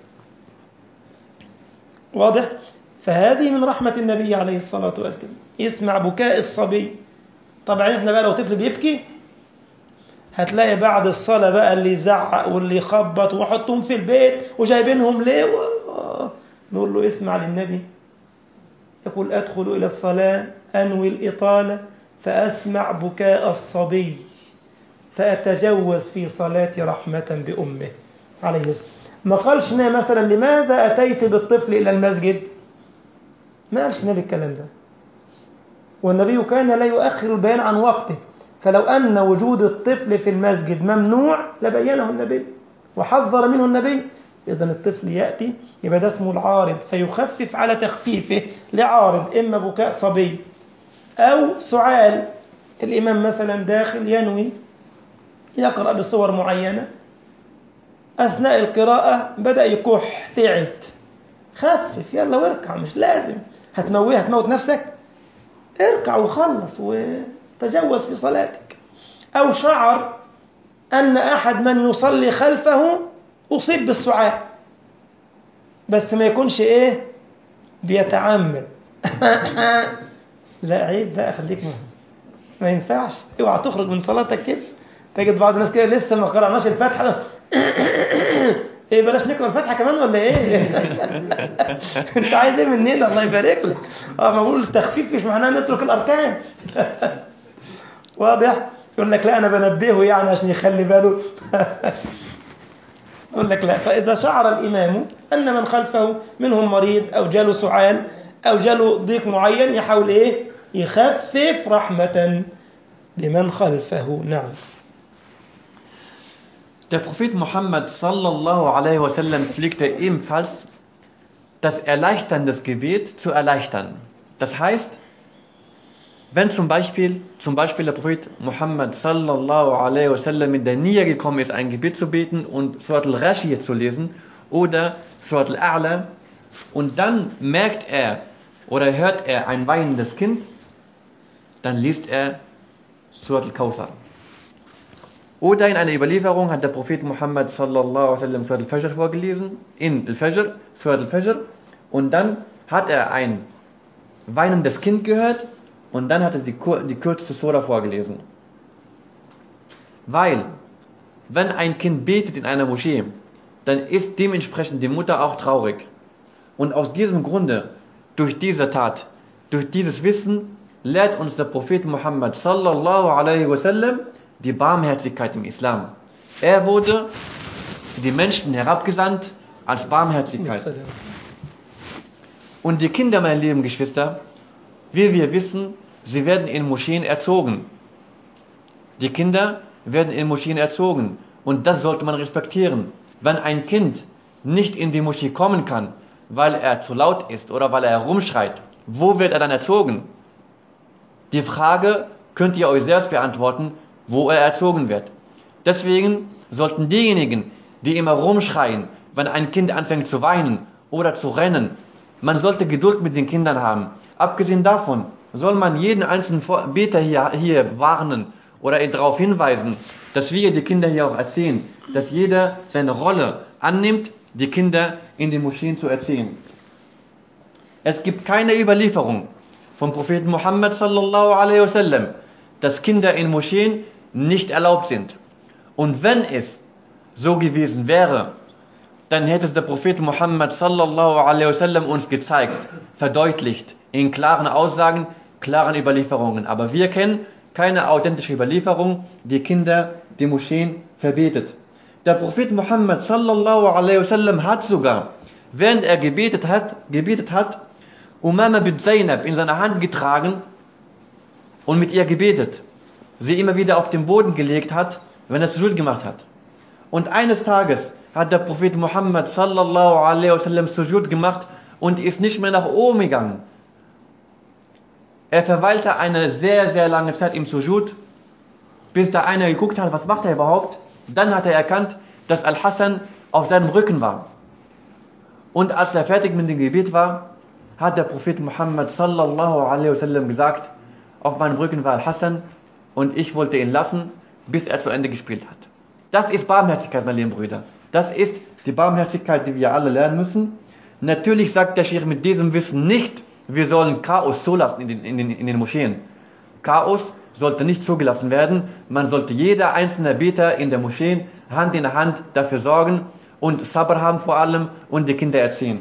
واضح فهذه من رحمة النبي عليه الصلاة والسلام يسمع بكاء الصبي طبعا احنا بقى لو طفل بيبكي هتلاقي بعد الصلاة بقى اللي يزعق واللي يخبط وحطهم في البيت وجايبينهم ليه و... نقول له اسمع للنبي يقول أدخل إلى الصلاة أنوي الإطالة فأسمع بكاء الصبي فأتجوز في صلاتي رحمة بأمه عليه السلام ما قالش مثلا لماذا أتيت بالطفل إلى المسجد ما قالش النبي الكلام ده والنبي كان لا يؤخر البيان عن وقته فلو أن وجود الطفل في المسجد ممنوع لبينه النبي وحذر منه النبي إذا الطفل يأتي يبقى ده اسمه العارض فيخفف على تخفيفه لعارض إما بكاء صبي أو سعال الإمام مثلا داخل ينوي يقرأ بصور معينة أثناء القراءة بدأ يكح تعب خفف يلا واركع مش لازم هتمويه هتموت نفسك اركع وخلص وتجوز في صلاتك أو شعر أن أحد من يصلي خلفه أصيب بالسعال بس ما يكونش إيه بيتعمد لا عيب بقى خليك مهم. ما ينفعش اوعى تخرج من صلاتك كده تجد بعض الناس كده لسه ما قرأناش الفاتحة ايه بلاش نقرا الفاتحه كمان ولا ايه انت عايز ايه مننا الله يبارك لك اه ما بقول التخفيف مش معناه نترك الاركان واضح يقول لك لا انا بنبهه يعني عشان يخلي باله يقول لك لا فاذا شعر الامام ان من خلفه منهم مريض او جاله سعال او جاله ضيق معين يحاول ايه يخفف رحمه بمن خلفه نعم Der Prophet Muhammad sallallahu alaihi wasallam pflegte ebenfalls das Erleichtern des Gebet zu erleichtern. Das heißt, wenn zum Beispiel, zum Beispiel der Prophet Muhammad sallallahu alaihi wasallam in der Nähe gekommen ist, ein Gebet zu beten und Surat al-Rashid zu lesen oder Surat al-A'la und dann merkt er oder hört er ein weinendes Kind, dann liest er Surat al-Kawthar. Oder in einer Überlieferung hat der Prophet Muhammad sallallahu alaihi wasallam Surat al-Fajr vorgelesen, in al-Fajr, Surat al-Fajr, und dann hat er ein weinendes Kind gehört und dann hat er die, die kürzeste Surah vorgelesen. Weil, wenn ein Kind betet in einer Moschee, dann ist dementsprechend die Mutter auch traurig. Und aus diesem Grunde, durch diese Tat, durch dieses Wissen, lehrt uns der Prophet Muhammad sallallahu alaihi wasallam die Barmherzigkeit im Islam. Er wurde für die Menschen herabgesandt als Barmherzigkeit. Und die Kinder, meine lieben Geschwister, wie wir wissen, sie werden in Moscheen erzogen. Die Kinder werden in Moscheen erzogen. Und das sollte man respektieren. Wenn ein Kind nicht in die Moschee kommen kann, weil er zu laut ist oder weil er herumschreit, wo wird er dann erzogen? Die Frage könnt ihr euch selbst beantworten, wo er erzogen wird. Deswegen sollten diejenigen, die immer rumschreien, wenn ein Kind anfängt zu weinen oder zu rennen, man sollte Geduld mit den Kindern haben. Abgesehen davon soll man jeden einzelnen Beter hier, hier warnen oder darauf hinweisen, dass wir die Kinder hier auch erzählen, dass jeder seine Rolle annimmt, die Kinder in die Moscheen zu erziehen. Es gibt keine Überlieferung vom Propheten Muhammad sallallahu alaihi wasallam, dass Kinder in Moscheen nicht erlaubt sind. Und wenn es so gewesen wäre, dann hätte es der Prophet Muhammad sallallahu alaihi wasallam uns gezeigt, verdeutlicht, in klaren Aussagen, klaren Überlieferungen. Aber wir kennen keine authentische Überlieferung, die Kinder die Moscheen verbietet. Der Prophet Muhammad sallallahu alaihi wasallam hat sogar, während er gebetet hat, gebetet hat, Umama bin Zainab in seiner Hand getragen und mit ihr gebetet. Sie immer wieder auf den Boden gelegt hat, wenn er Sujud gemacht hat. Und eines Tages hat der Prophet Muhammad sallallahu alaihi wasallam Sujud gemacht und ist nicht mehr nach oben gegangen. Er verweilte eine sehr, sehr lange Zeit im Sujud, bis da einer geguckt hat, was macht er überhaupt? Dann hat er erkannt, dass Al-Hassan auf seinem Rücken war. Und als er fertig mit dem Gebet war, hat der Prophet Muhammad sallallahu alaihi wasallam gesagt, auf meinem Rücken war Al-Hassan und ich wollte ihn lassen, bis er zu Ende gespielt hat. Das ist Barmherzigkeit, meine lieben Brüder. Das ist die Barmherzigkeit, die wir alle lernen müssen. Natürlich sagt der Sheikh mit diesem Wissen nicht, wir sollen Chaos zulassen in den, in den, in den Moscheen. Chaos sollte nicht zugelassen werden. Man sollte jeder einzelne Beter in der Moschee Hand in Hand dafür sorgen und Sabr haben vor allem und die Kinder erziehen.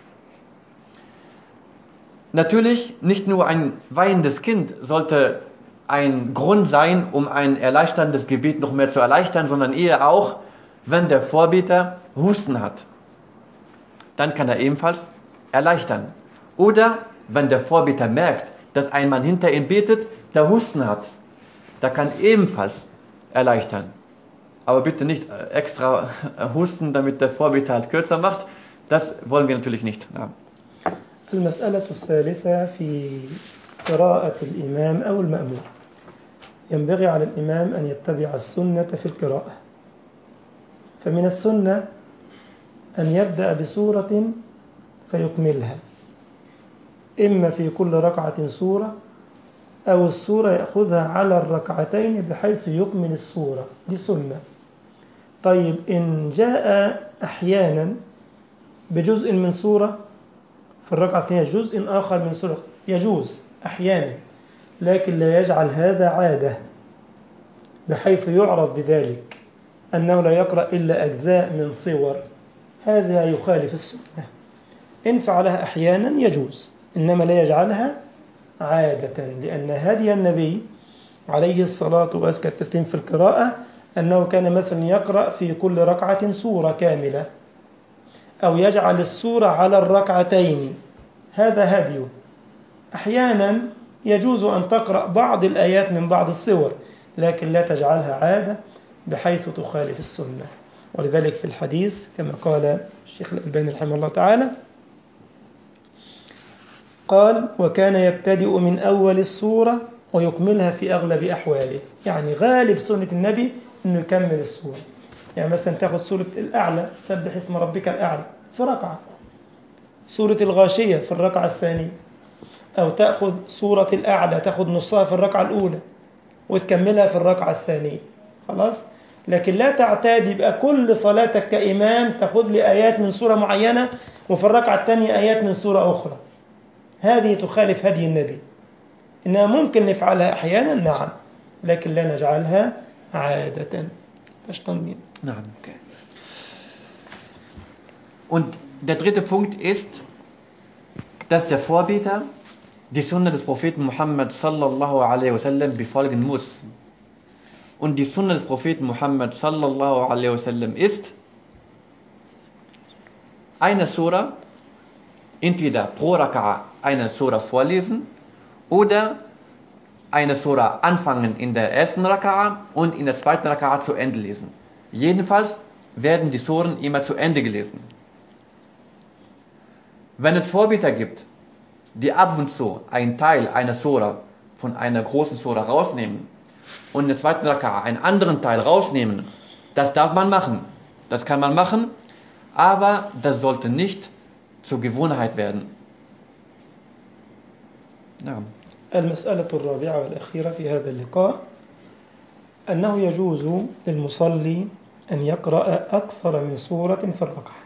Natürlich, nicht nur ein weinendes Kind sollte ein Grund sein, um ein erleichterndes Gebet noch mehr zu erleichtern, sondern eher auch, wenn der Vorbeter Husten hat. Dann kann er ebenfalls erleichtern. Oder wenn der Vorbeter merkt, dass ein Mann hinter ihm betet, der Husten hat, da kann ebenfalls erleichtern. Aber bitte nicht extra husten, damit der Vorbeter halt kürzer macht. Das wollen wir natürlich nicht. Ja. المسألة الثالثة في قراءة الإمام أو المأموم ينبغي على الإمام أن يتبع السنة في القراءة فمن السنة أن يبدأ بسورة فيكملها إما في كل ركعة سورة أو السورة يأخذها على الركعتين بحيث يكمل السورة دي سنة طيب إن جاء أحيانا بجزء من سورة في الركعة الثانية جزء آخر من سورة يجوز أحيانا لكن لا يجعل هذا عادة بحيث يعرف بذلك أنه لا يقرأ إلا أجزاء من صور هذا يخالف السنة إن فعلها أحيانا يجوز إنما لا يجعلها عادة لأن هدي النبي عليه الصلاة وأزكى التسليم في القراءة أنه كان مثلا يقرأ في كل ركعة سورة كاملة أو يجعل السورة على الركعتين هذا هديه أحيانا يجوز أن تقرأ بعض الآيات من بعض الصور لكن لا تجعلها عادة بحيث تخالف السنة ولذلك في الحديث كما قال الشيخ الألباني رحمه الله تعالى قال وكان يبتدئ من أول السورة ويكملها في أغلب أحواله يعني غالب سنة النبي أنه يكمل السورة يعني مثلا تاخذ سورة الأعلى سبح اسم ربك الأعلى في ركعة سورة الغاشية في الركعة الثانية أو تأخذ سورة الأعلى تأخذ نصها في الركعة الأولى وتكملها في الركعة الثانية خلاص لكن لا تعتاد يبقى كل صلاتك كإمام تاخذ لي آيات من سورة معينة وفي الركعة الثانية آيات من سورة أخرى هذه تخالف هدي النبي إنها ممكن نفعلها أحيانا نعم لكن لا نجعلها عادة verstanden Nein, okay. Und der dritte Punkt ist, dass der Vorbeter die Sunna des Propheten Muhammad sallallahu alaihi wasallam befolgen muss. Und die Sunna des Propheten Muhammad sallallahu alaihi wasallam ist, eine Surah, entweder pro Raka'a eine Surah vorlesen oder eine Surah anfangen in der ersten Raka'a und in der zweiten Raka'a zu Ende lesen. Jedenfalls werden die Suren immer zu Ende gelesen. Wenn es Vorbeter gibt, die ab und zu einen Teil einer Sura von einer großen Sura rausnehmen und in der zweiten Raka'a einen anderen Teil rausnehmen, das darf man machen. Das kann man machen, aber das sollte nicht zur Gewohnheit werden. نعم المسألة الرابعة والأخيرة في هذا اللقاء أنه يجوز للمصلي أن يقرأ أكثر من سورة في الركعة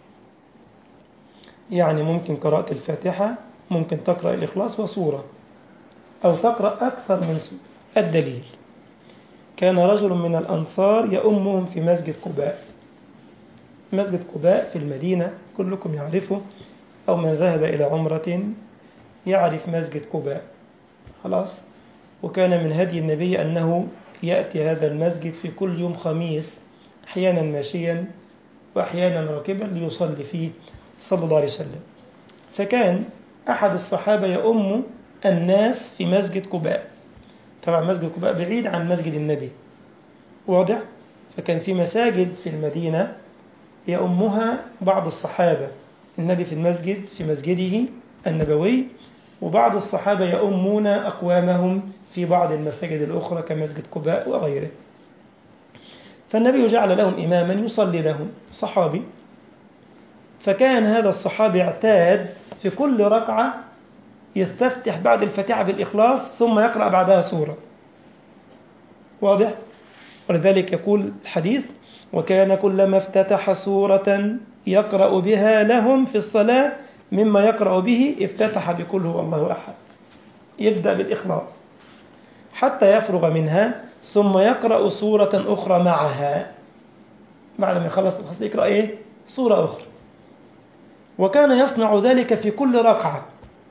يعني ممكن قراءة الفاتحة ممكن تقرأ الإخلاص وسورة أو تقرأ أكثر من سورة الدليل كان رجل من الأنصار يؤمهم في مسجد قباء مسجد قباء في المدينة كلكم يعرفه أو من ذهب إلى عمرة يعرف مسجد قباء خلاص وكان من هدي النبي أنه يأتي هذا المسجد في كل يوم خميس أحيانا ماشيا وأحيانا راكبا ليصلي فيه صلى الله عليه وسلم فكان أحد الصحابة يؤم الناس في مسجد قباء طبعا مسجد قباء بعيد عن مسجد النبي واضح فكان في مساجد في المدينة يؤمها بعض الصحابة النبي في المسجد في مسجده النبوي وبعض الصحابة يؤمون أقوامهم في بعض المساجد الأخرى كمسجد قباء وغيره فالنبي جعل لهم إماما يصلي لهم صحابي فكان هذا الصحابي اعتاد في كل ركعة يستفتح بعد الفاتحة بالإخلاص ثم يقرأ بعدها سورة واضح؟ ولذلك يقول الحديث وكان كلما افتتح سورة يقرأ بها لهم في الصلاة مما يقرأ به افتتح بكل هو الله أحد يبدأ بالإخلاص حتى يفرغ منها ثم يقرأ سورة أخرى معها بعد ما يخلص الخص يقرأ إيه؟ سورة أخرى وكان يصنع ذلك في كل ركعة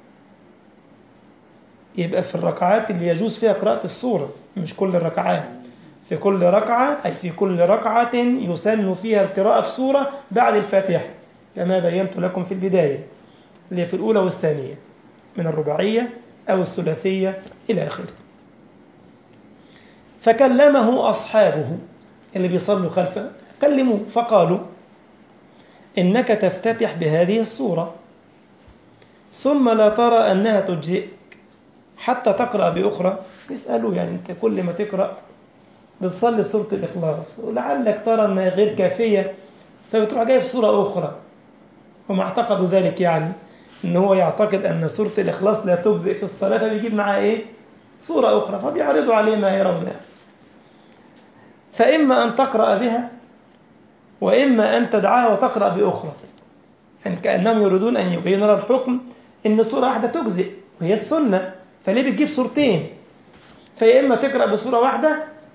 يبقى في الركعات اللي يجوز فيها قراءة السورة مش كل الركعات في كل ركعة أي في كل ركعة يسن فيها القراءة في سورة بعد الفاتحة كما بينت لكم في البداية اللي في الأولى والثانية من الرباعية أو الثلاثية إلى آخره فكلمه أصحابه اللي بيصلوا خلفه كلموه فقالوا إنك تفتتح بهذه الصورة ثم لا ترى أنها تجزئك حتى تقرأ بأخرى يسألوا يعني أنت كل ما تقرأ بتصلي بسورة الإخلاص ولعلك ترى أنها غير كافية فبتروح جايب سورة أخرى هم اعتقدوا ذلك يعني ان هو يعتقد ان سوره الاخلاص لا تجزئ في الصلاه فبيجيب معاها ايه سوره اخرى فبيعرضوا عليه ما يرونه فاما ان تقرا بها واما ان تدعاها وتقرا باخرى يعني كانهم يريدون ان يبينوا لنا الحكم ان سوره واحده تجزئ وهي السنه فليه بتجيب سورتين فيا اما تقرا بسوره واحده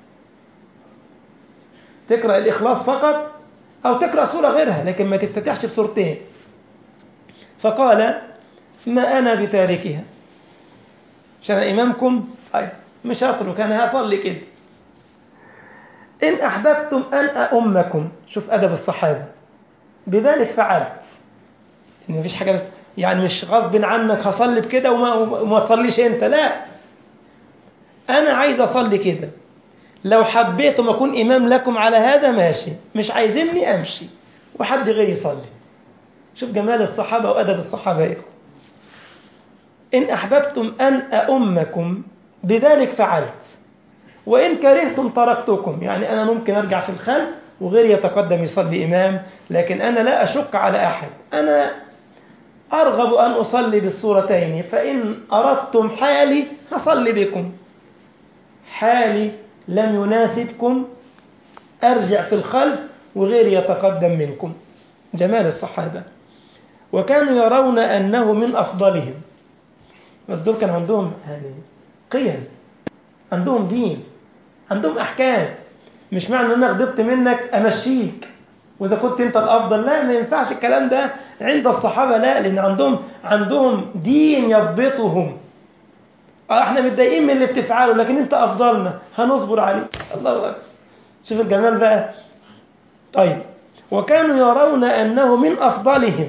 تقرا الاخلاص فقط او تقرا سوره غيرها لكن ما تفتتحش بسورتين فقال ما أنا بتاركها عشان إمامكم طيب مش هترك أنا هصلي كده إن أحببتم أن أؤمكم شوف أدب الصحابة بذلك فعلت إن مفيش حاجة بس يعني مش غصب عنك هصلي بكده وما, وما تصليش أنت لا أنا عايز أصلي كده لو حبيتم أكون إمام لكم على هذا ماشي مش عايزيني أمشي وحد غير يصلي شوف جمال الصحابة وأدب الصحابة يا إن أحببتم أن أؤمكم بذلك فعلت وإن كرهتم تركتكم يعني أنا ممكن أرجع في الخلف وغيري يتقدم يصلي إمام لكن أنا لا أشق على أحد أنا أرغب أن أصلي بالصورتين فإن أردتم حالي هصلي بكم حالي لم يناسبكم أرجع في الخلف وغيري يتقدم منكم جمال الصحابة وكانوا يرون أنه من أفضلهم بس دول كان عندهم يعني قيم عندهم دين عندهم أحكام مش معنى أن أنا غضبت منك أمشيك وإذا كنت أنت الأفضل لا ما ينفعش الكلام ده عند الصحابة لا لأن عندهم عندهم دين يضبطهم احنا متضايقين من اللي بتفعله لكن انت افضلنا هنصبر عليه الله اكبر شوف الجمال بقى طيب وكانوا يرون انه من افضلهم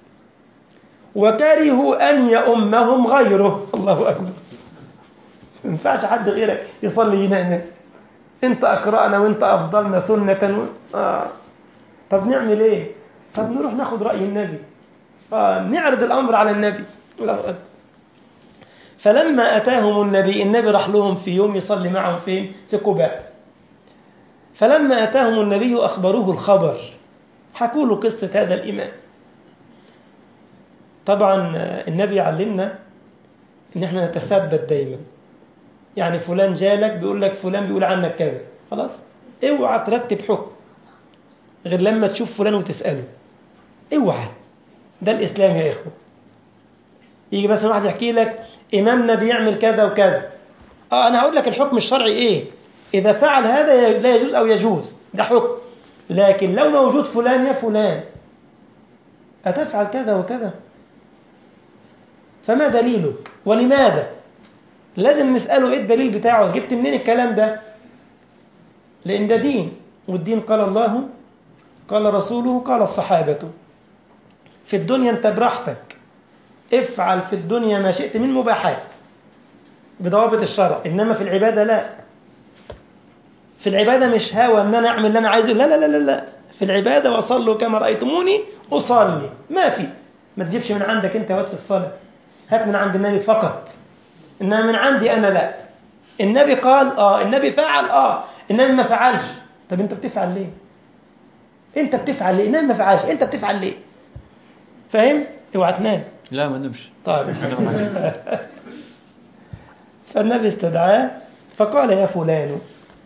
وكرهوا ان يؤمهم غيره الله اكبر ما ينفعش حد غيرك يصلي هنا هناك انت اقرانا وانت افضلنا سنه و... آه. طب نعمل ايه طب نروح ناخد راي النبي آه. نعرض الامر على النبي الله اكبر فلما أتاهم النبي النبي راح لهم في يوم يصلي معهم فين في قباء فلما أتاهم النبي أخبروه الخبر حكوا له قصة هذا الإمام طبعا النبي علمنا ان احنا نتثبت دايما يعني فلان جالك بيقول لك فلان بيقول عنك كذا خلاص اوعى ترتب حكم غير لما تشوف فلان وتسأله اوعى ده الإسلام يا إخوة يجي مثلا واحد يحكي لك إمامنا بيعمل كذا وكذا اه أنا هقول لك الحكم الشرعي إيه إذا فعل هذا لا يجوز أو يجوز ده حكم لكن لو موجود فلان يا فلان أتفعل كذا وكذا فما دليلك ولماذا لازم نسأله إيه الدليل بتاعه جبت منين الكلام ده لأن ده دين والدين قال الله قال رسوله قال الصحابة في الدنيا أنت براحتك افعل في الدنيا ما شئت من مباحات بضوابط الشرع إنما في العبادة لا في العبادة مش هوى أن أنا أعمل اللي أنا عايزه لا لا لا لا, لا. في العبادة وصلوا كما رأيتموني أصلي ما في ما تجيبش من عندك أنت وقت في الصلاة هات من عند النبي فقط إنما من عندي أنا لا النبي قال آه النبي فعل آه النبي ما فعلش طب أنت بتفعل ليه أنت بتفعل ليه النبي ما فعلش أنت بتفعل ليه فاهم اوعى تنام لا ما نمشي طيب أنا معاك. فالنبي استدعاه فقال يا فلان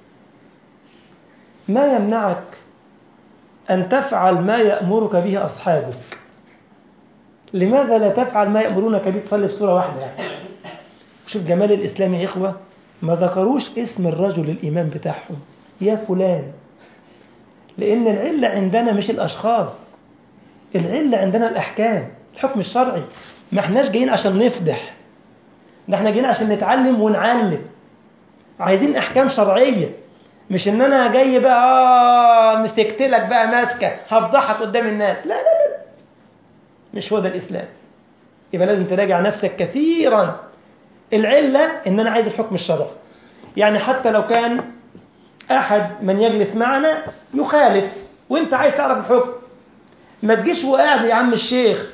ما يمنعك أن تفعل ما يأمرك به أصحابك لماذا لا تفعل ما يأمرونك به تصلي بصورة واحدة يعني شوف جمال الإسلام يا إخوة ما ذكروش اسم الرجل الإمام بتاعهم يا فلان لأن العلة عندنا مش الأشخاص العلة عندنا الأحكام الحكم الشرعي ما احناش جايين عشان نفضح ده احنا جايين عشان نتعلم ونعلم عايزين احكام شرعيه مش ان انا جاي بقى اه مسكت لك بقى ماسكه هفضحك قدام الناس لا لا لا مش هو ده الاسلام يبقى لازم تراجع نفسك كثيرا العله ان انا عايز الحكم الشرعي يعني حتى لو كان احد من يجلس معنا يخالف وانت عايز تعرف الحكم ما تجيش وقاعد يا عم الشيخ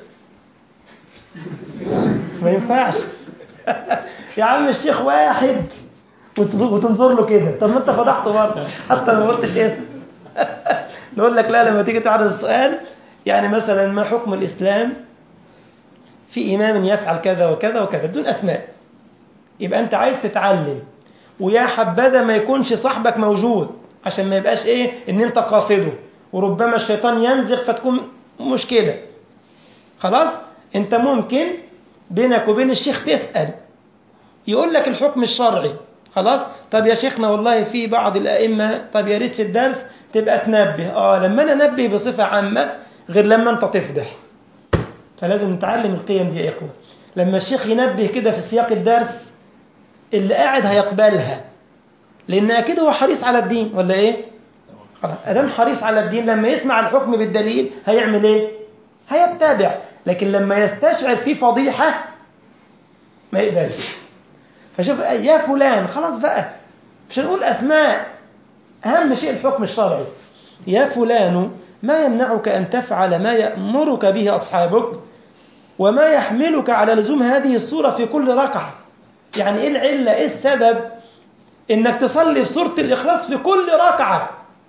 ما ينفعش يا عم الشيخ واحد وت- وتنظر له كده طب ما انت فضحته برضه حتى لو ما قلتش اسم نقول لك لا لما تيجي تعرض السؤال يعني مثلا ما حكم الاسلام في امام يفعل كذا وكذا وكذا بدون اسماء يبقى انت عايز تتعلم ويا حبذا ما يكونش صاحبك موجود عشان ما يبقاش ايه ان انت قاصده وربما الشيطان ينزغ فتكون مشكله خلاص انت ممكن بينك وبين الشيخ تسأل يقول لك الحكم الشرعي خلاص طب يا شيخنا والله في بعض الأئمة طب يا ريت في الدرس تبقى تنبه اه لما انا انبه بصفة عامة غير لما انت تفضح فلازم نتعلم القيم دي يا اخوة لما الشيخ ينبه كده في سياق الدرس اللي قاعد هيقبلها لان اكيد هو حريص على الدين ولا ايه خلاص ادام حريص على الدين لما يسمع الحكم بالدليل هيعمل ايه هيتبع لكن لما يستشعر في فضيحة ما يقبلش فشوف يا فلان خلاص بقى مش هنقول أسماء أهم شيء الحكم الشرعي يا فلان ما يمنعك أن تفعل ما يأمرك به أصحابك وما يحملك على لزوم هذه الصورة في كل ركعة يعني إيه العلة إيه السبب إنك تصلي بصورة الإخلاص في كل ركعة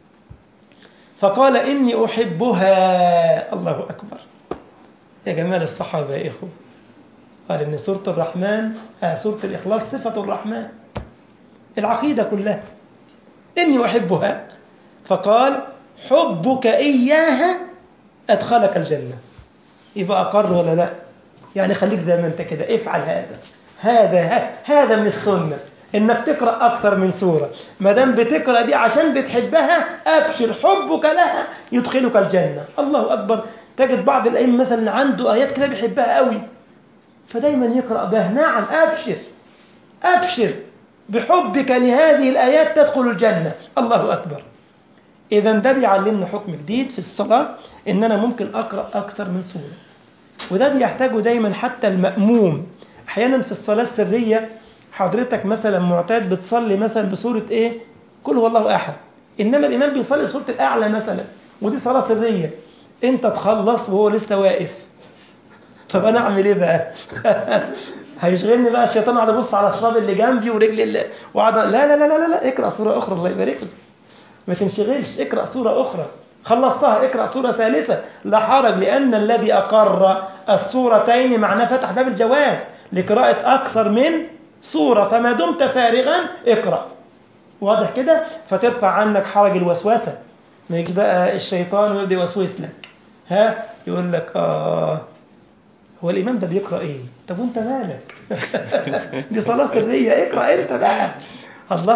فقال إني أحبها الله أكبر يا جمال الصحابة يا إخوة قال إن سورة الرحمن آه سورة الإخلاص صفة الرحمن العقيدة كلها إني أحبها فقال حبك إياها أدخلك الجنة يبقى أقر ولا لا يعني خليك زي ما أنت كده افعل هذا هذا هذا من السنة إنك تقرأ أكثر من سورة ما دام بتقرأ دي عشان بتحبها أبشر حبك لها يدخلك الجنة الله أكبر تجد بعض الأئمة مثلا عنده آيات كده بيحبها قوي فدايما يقرأ بها نعم أبشر أبشر بحبك لهذه الآيات تدخل الجنة الله أكبر إذا ده بيعلمنا حكم جديد في الصلاة إن أنا ممكن أقرأ أكثر من سورة وده بيحتاجه دايما حتى المأموم أحيانا في الصلاة السرية حضرتك مثلا معتاد بتصلي مثلا بسورة إيه كل هو الله أحد إنما الإمام بيصلي بسورة الأعلى مثلا ودي صلاة سرية أنت تخلص وهو لسه واقف طب أنا أعمل إيه بقى هيشغلني بقى الشيطان قاعد يبص على الشراب اللي جنبي ورجلي اللي وقعد لا لا لا لا لا اقرأ سورة أخرى الله يبارك لك ما تنشغلش اقرأ سورة أخرى خلصتها اقرأ سورة ثالثة لا حرج لأن الذي أقر السورتين معناه فتح باب الجواز لقراءة أكثر من سورة فما دمت فارغا اقرأ واضح كده فترفع عنك حرج الوسوسة ما يجي بقى الشيطان ويبدأ يوسوس لك ها يقول لك آه هو الإمام ده بيقرأ إيه طب وانت مالك دي صلاة سرية اقرأ انت بقى الله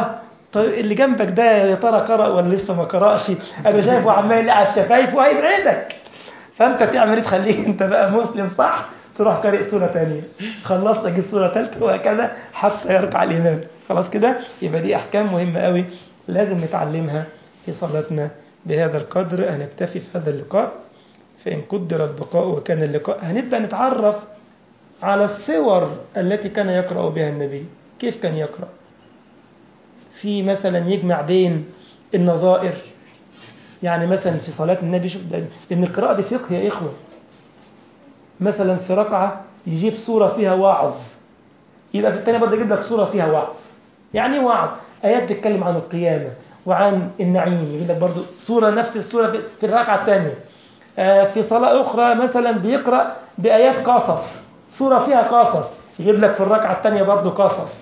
طيب اللي جنبك ده يا ترى قرأ ولا لسه ما قرأش انا شايفه عمال يلعب شفايفه هيبعدك فانت تعمل ايه تخليك انت بقى مسلم صح تروح قارئ سورة تانية خلصت اجيب سورة ثالثة وهكذا حتى يركع الإمام خلاص كده يبقى دي أحكام مهمة قوي لازم نتعلمها في صلاتنا بهذا القدر هنكتفي في هذا اللقاء فإن قدر البقاء وكان اللقاء هنبدأ نتعرف على الصور التي كان يقرأ بها النبي كيف كان يقرأ في مثلا يجمع بين النظائر يعني مثلا في صلاة النبي شوف ده لأن القراءة دي فقه يا إخوة مثلا في ركعة يجيب سورة فيها وعظ يبقى في الثانية برضه يجيب لك سورة فيها وعظ يعني ايه وعظ آيات بتتكلم عن القيامة وعن النعيم يجيب لك برضه سورة نفس السورة في, في الركعة الثانية آه في صلاة أخرى مثلا بيقرأ بآيات قصص سورة فيها قصص يجيب لك في الركعة الثانية برضه قصص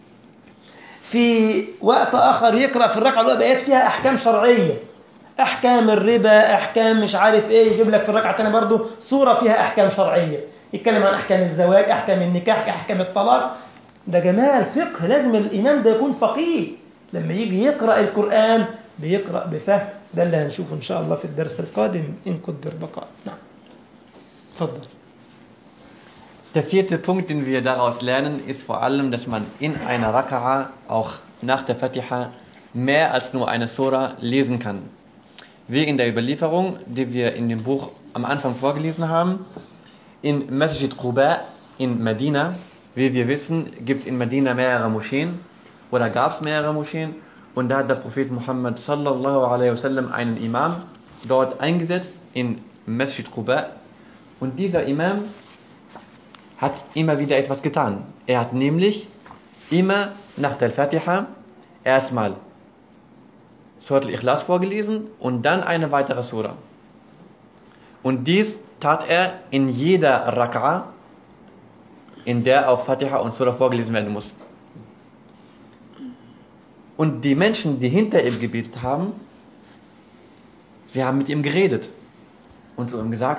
في وقت آخر يقرأ في الركعة الأولى بآيات فيها أحكام شرعية أحكام الربا أحكام مش عارف إيه يجيب لك في الركعة الثانية برضه سورة فيها أحكام شرعية يتكلم عن أحكام الزواج أحكام النكاح أحكام الطلاق ده جمال فقه لازم الإمام ده يكون فقيه لما يجي يقرأ القرآن بيقرأ بفهم ده اللي هنشوفه إن شاء الله في الدرس القادم إن قدر بقاء نعم تفضل Der vierte Punkt, den wir daraus lernen, ist vor allem, dass man in einer Raka'a auch nach der Fatiha mehr als nur eine Sura lesen kann. Wie in der Überlieferung, die wir in dem Buch am Anfang vorgelesen haben, in Masjid Quba in Medina, wie wir wissen, gibt es in Medina mehrere Moscheen oder gab es mehrere Moscheen und da hat der Prophet Muhammad sallallahu alaihi wasallam einen Imam dort eingesetzt in Masjid Quba und dieser Imam hat immer wieder etwas getan. Er hat nämlich immer nach der Fatiha erstmal Surat al-Ikhlas vorgelesen und dann eine weitere Surah. Und dies tat er in jeder Raka'a, in der auf Fatiha und Surah vorgelesen werden muss. Und die Menschen, die hinter ihm gebetet haben, sie haben mit ihm geredet und zu ihm gesagt,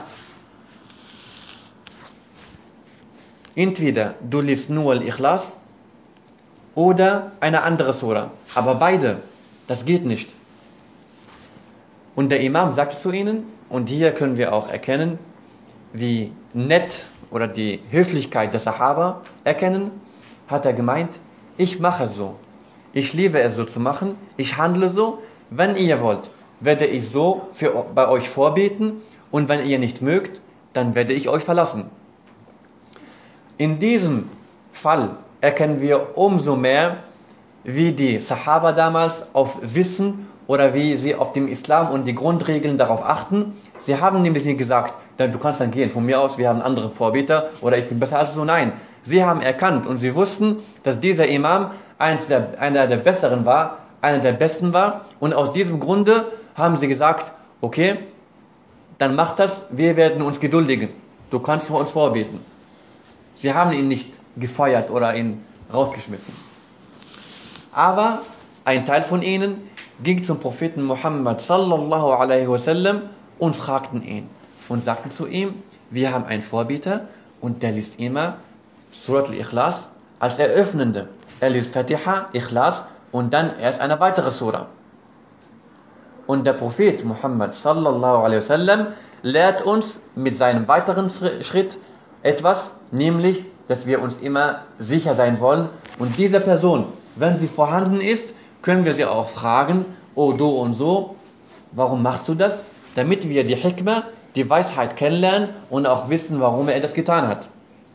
entweder du liest nur Al-Ikhlas oder eine andere Surah. Aber beide, das geht nicht. Und der Imam sagte zu ihnen, und hier können wir auch erkennen, wie nett oder die Höflichkeit der Sahaba erkennen, hat er gemeint, ich mache so. Ich liebe es so zu machen, ich handle so, wenn ihr wollt, werde ich so für, bei euch vorbeten und wenn ihr nicht mögt, dann werde ich euch verlassen. In diesem Fall erkennen wir umso mehr, wie die Sahaba damals auf Wissen oder wie sie auf dem Islam und die Grundregeln darauf achten. Sie haben nämlich nicht gesagt, du kannst dann gehen, von mir aus, wir haben andere Vorbeter oder ich bin besser als du. Nein, sie haben erkannt und sie wussten, dass dieser Imam eins der, einer der Besseren war, einer der Besten war und aus diesem Grunde haben sie gesagt, okay, dann mach das, wir werden uns geduldigen. Du kannst für uns vorbeten. Sie haben ihn nicht gefeuert oder ihn rausgeschmissen. Aber ein Teil von ihnen ging zum Propheten Muhammad sallallahu alaihi wasallam und fragten ihn und sagten zu ihm, wir haben einen Vorbeter und der liest immer Surat al-Ikhlas als Eröffnende. Er liest Fatiha, Ikhlas und dann erst eine weitere Surah. Und der Prophet Muhammad sallallahu alaihi wasallam lehrt uns mit seinem weiteren Schritt etwas, nämlich, dass wir uns immer sicher sein wollen. Und diese Person, wenn sie vorhanden ist, können wir sie auch fragen, oh du und so, warum machst du das? Damit wir die Hikmah, die Weisheit kennenlernen und auch wissen, warum er das getan hat.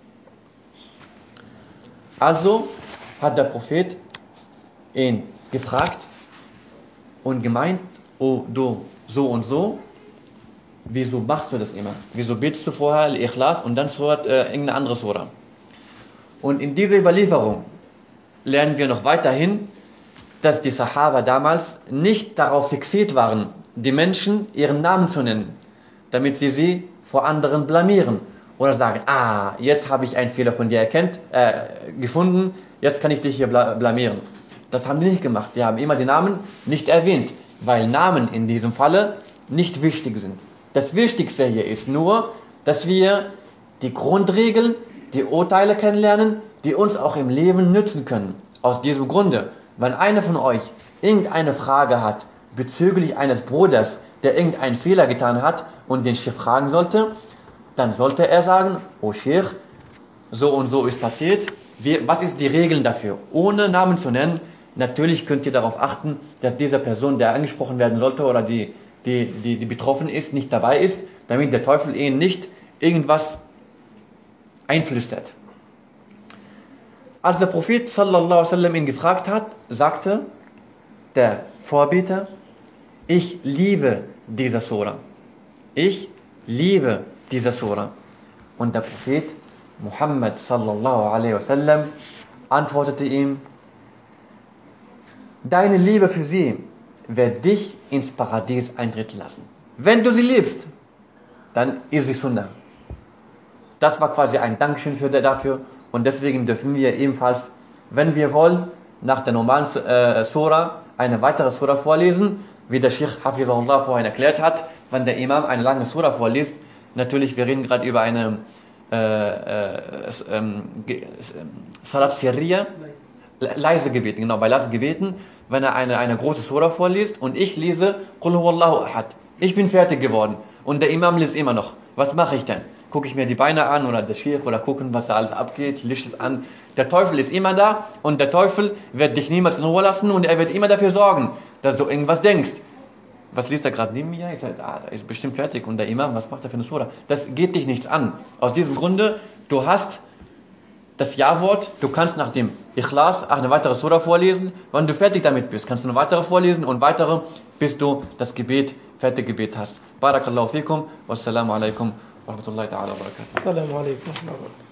Also hat der Prophet ihn gefragt und gemeint, oh du so und so, wieso machst du das immer? Wieso betest du vorher Al-Ikhlas und dann Surat, äh, irgendeine andere Surah? Und in dieser Überlieferung lernen wir noch weiterhin, dass die Sahaba damals nicht darauf fixiert waren, die Menschen ihren Namen zu nennen, damit sie sie vor anderen blamieren oder sagen, ah, jetzt habe ich einen Fehler von dir erkennt, äh, gefunden, jetzt kann ich dich hier blamieren. Das haben die nicht gemacht. Die haben immer die Namen nicht erwähnt, weil Namen in diesem Falle nicht wichtig sind. Das Wichtigste hier ist nur, dass wir die Grundregeln, die Urteile kennenlernen, die uns auch im Leben nützen können. Aus diesem Grunde wenn einer von euch irgendeine Frage hat bezüglich eines Bruders, der irgendeinen Fehler getan hat und den Sheikh fragen sollte, dann sollte er sagen, oh Sheikh, so und so ist passiert, wie, was ist die Regeln dafür? Ohne Namen zu nennen, natürlich könnt ihr darauf achten, dass diese Person, der angesprochen werden sollte oder die, die, die, die betroffen ist, nicht dabei ist, damit der Teufel ihnen nicht irgendwas einflüstert. Als der Prophet sallallahu alaihi wasallam ihn gefragt hat, sagte der Vorbeter, ich liebe diese Sura. Ich liebe diese Sura. Und der Prophet Muhammad sallallahu alaihi wasallam antwortete ihm, deine Liebe für sie wird dich ins Paradies eintreten lassen. Wenn du sie liebst, dann ist sie Sunnah. Das war quasi ein Dankeschön für, dafür und deswegen dürfen wir ebenfalls, wenn wir wollen, nach der normalen äh, Surah eine weitere Surah vorlesen, wie der Sheikh Hafizahullah vorhin erklärt hat, wenn der Imam eine lange Surah vorliest. Natürlich, wir reden gerade über eine äh, äh, ähm, Salat Sirriya, leise Gebeten, genau, bei leisen Gebeten, wenn er eine, eine große Surah vorliest und ich lese Qul huwallahu ahad. Ich bin fertig geworden und der Imam liest immer noch. Was mache ich denn? Gucke ich mir die Beine an oder der Sheikh oder gucken, was da alles abgeht, licht es an. Der Teufel ist immer da und der Teufel wird dich niemals in Ruhe lassen und er wird immer dafür sorgen, dass du irgendwas denkst. Was liest er gerade neben mir? Ich sage, ah, er ist bestimmt fertig. Und der Imam, was macht er für eine Surah? Das geht dich nichts an. Aus diesem Grunde, du hast das Ja-Wort, du kannst nach dem Ikhlas auch eine weitere Surah vorlesen. Wenn du fertig damit bist, kannst du eine weitere vorlesen und weitere, bis du das Gebet, fertig Gebet hast. Barakallahu fikum, wassalamu alaikum wa rahmatullahi ta'ala wa barakatuh. Assalamu alaikum.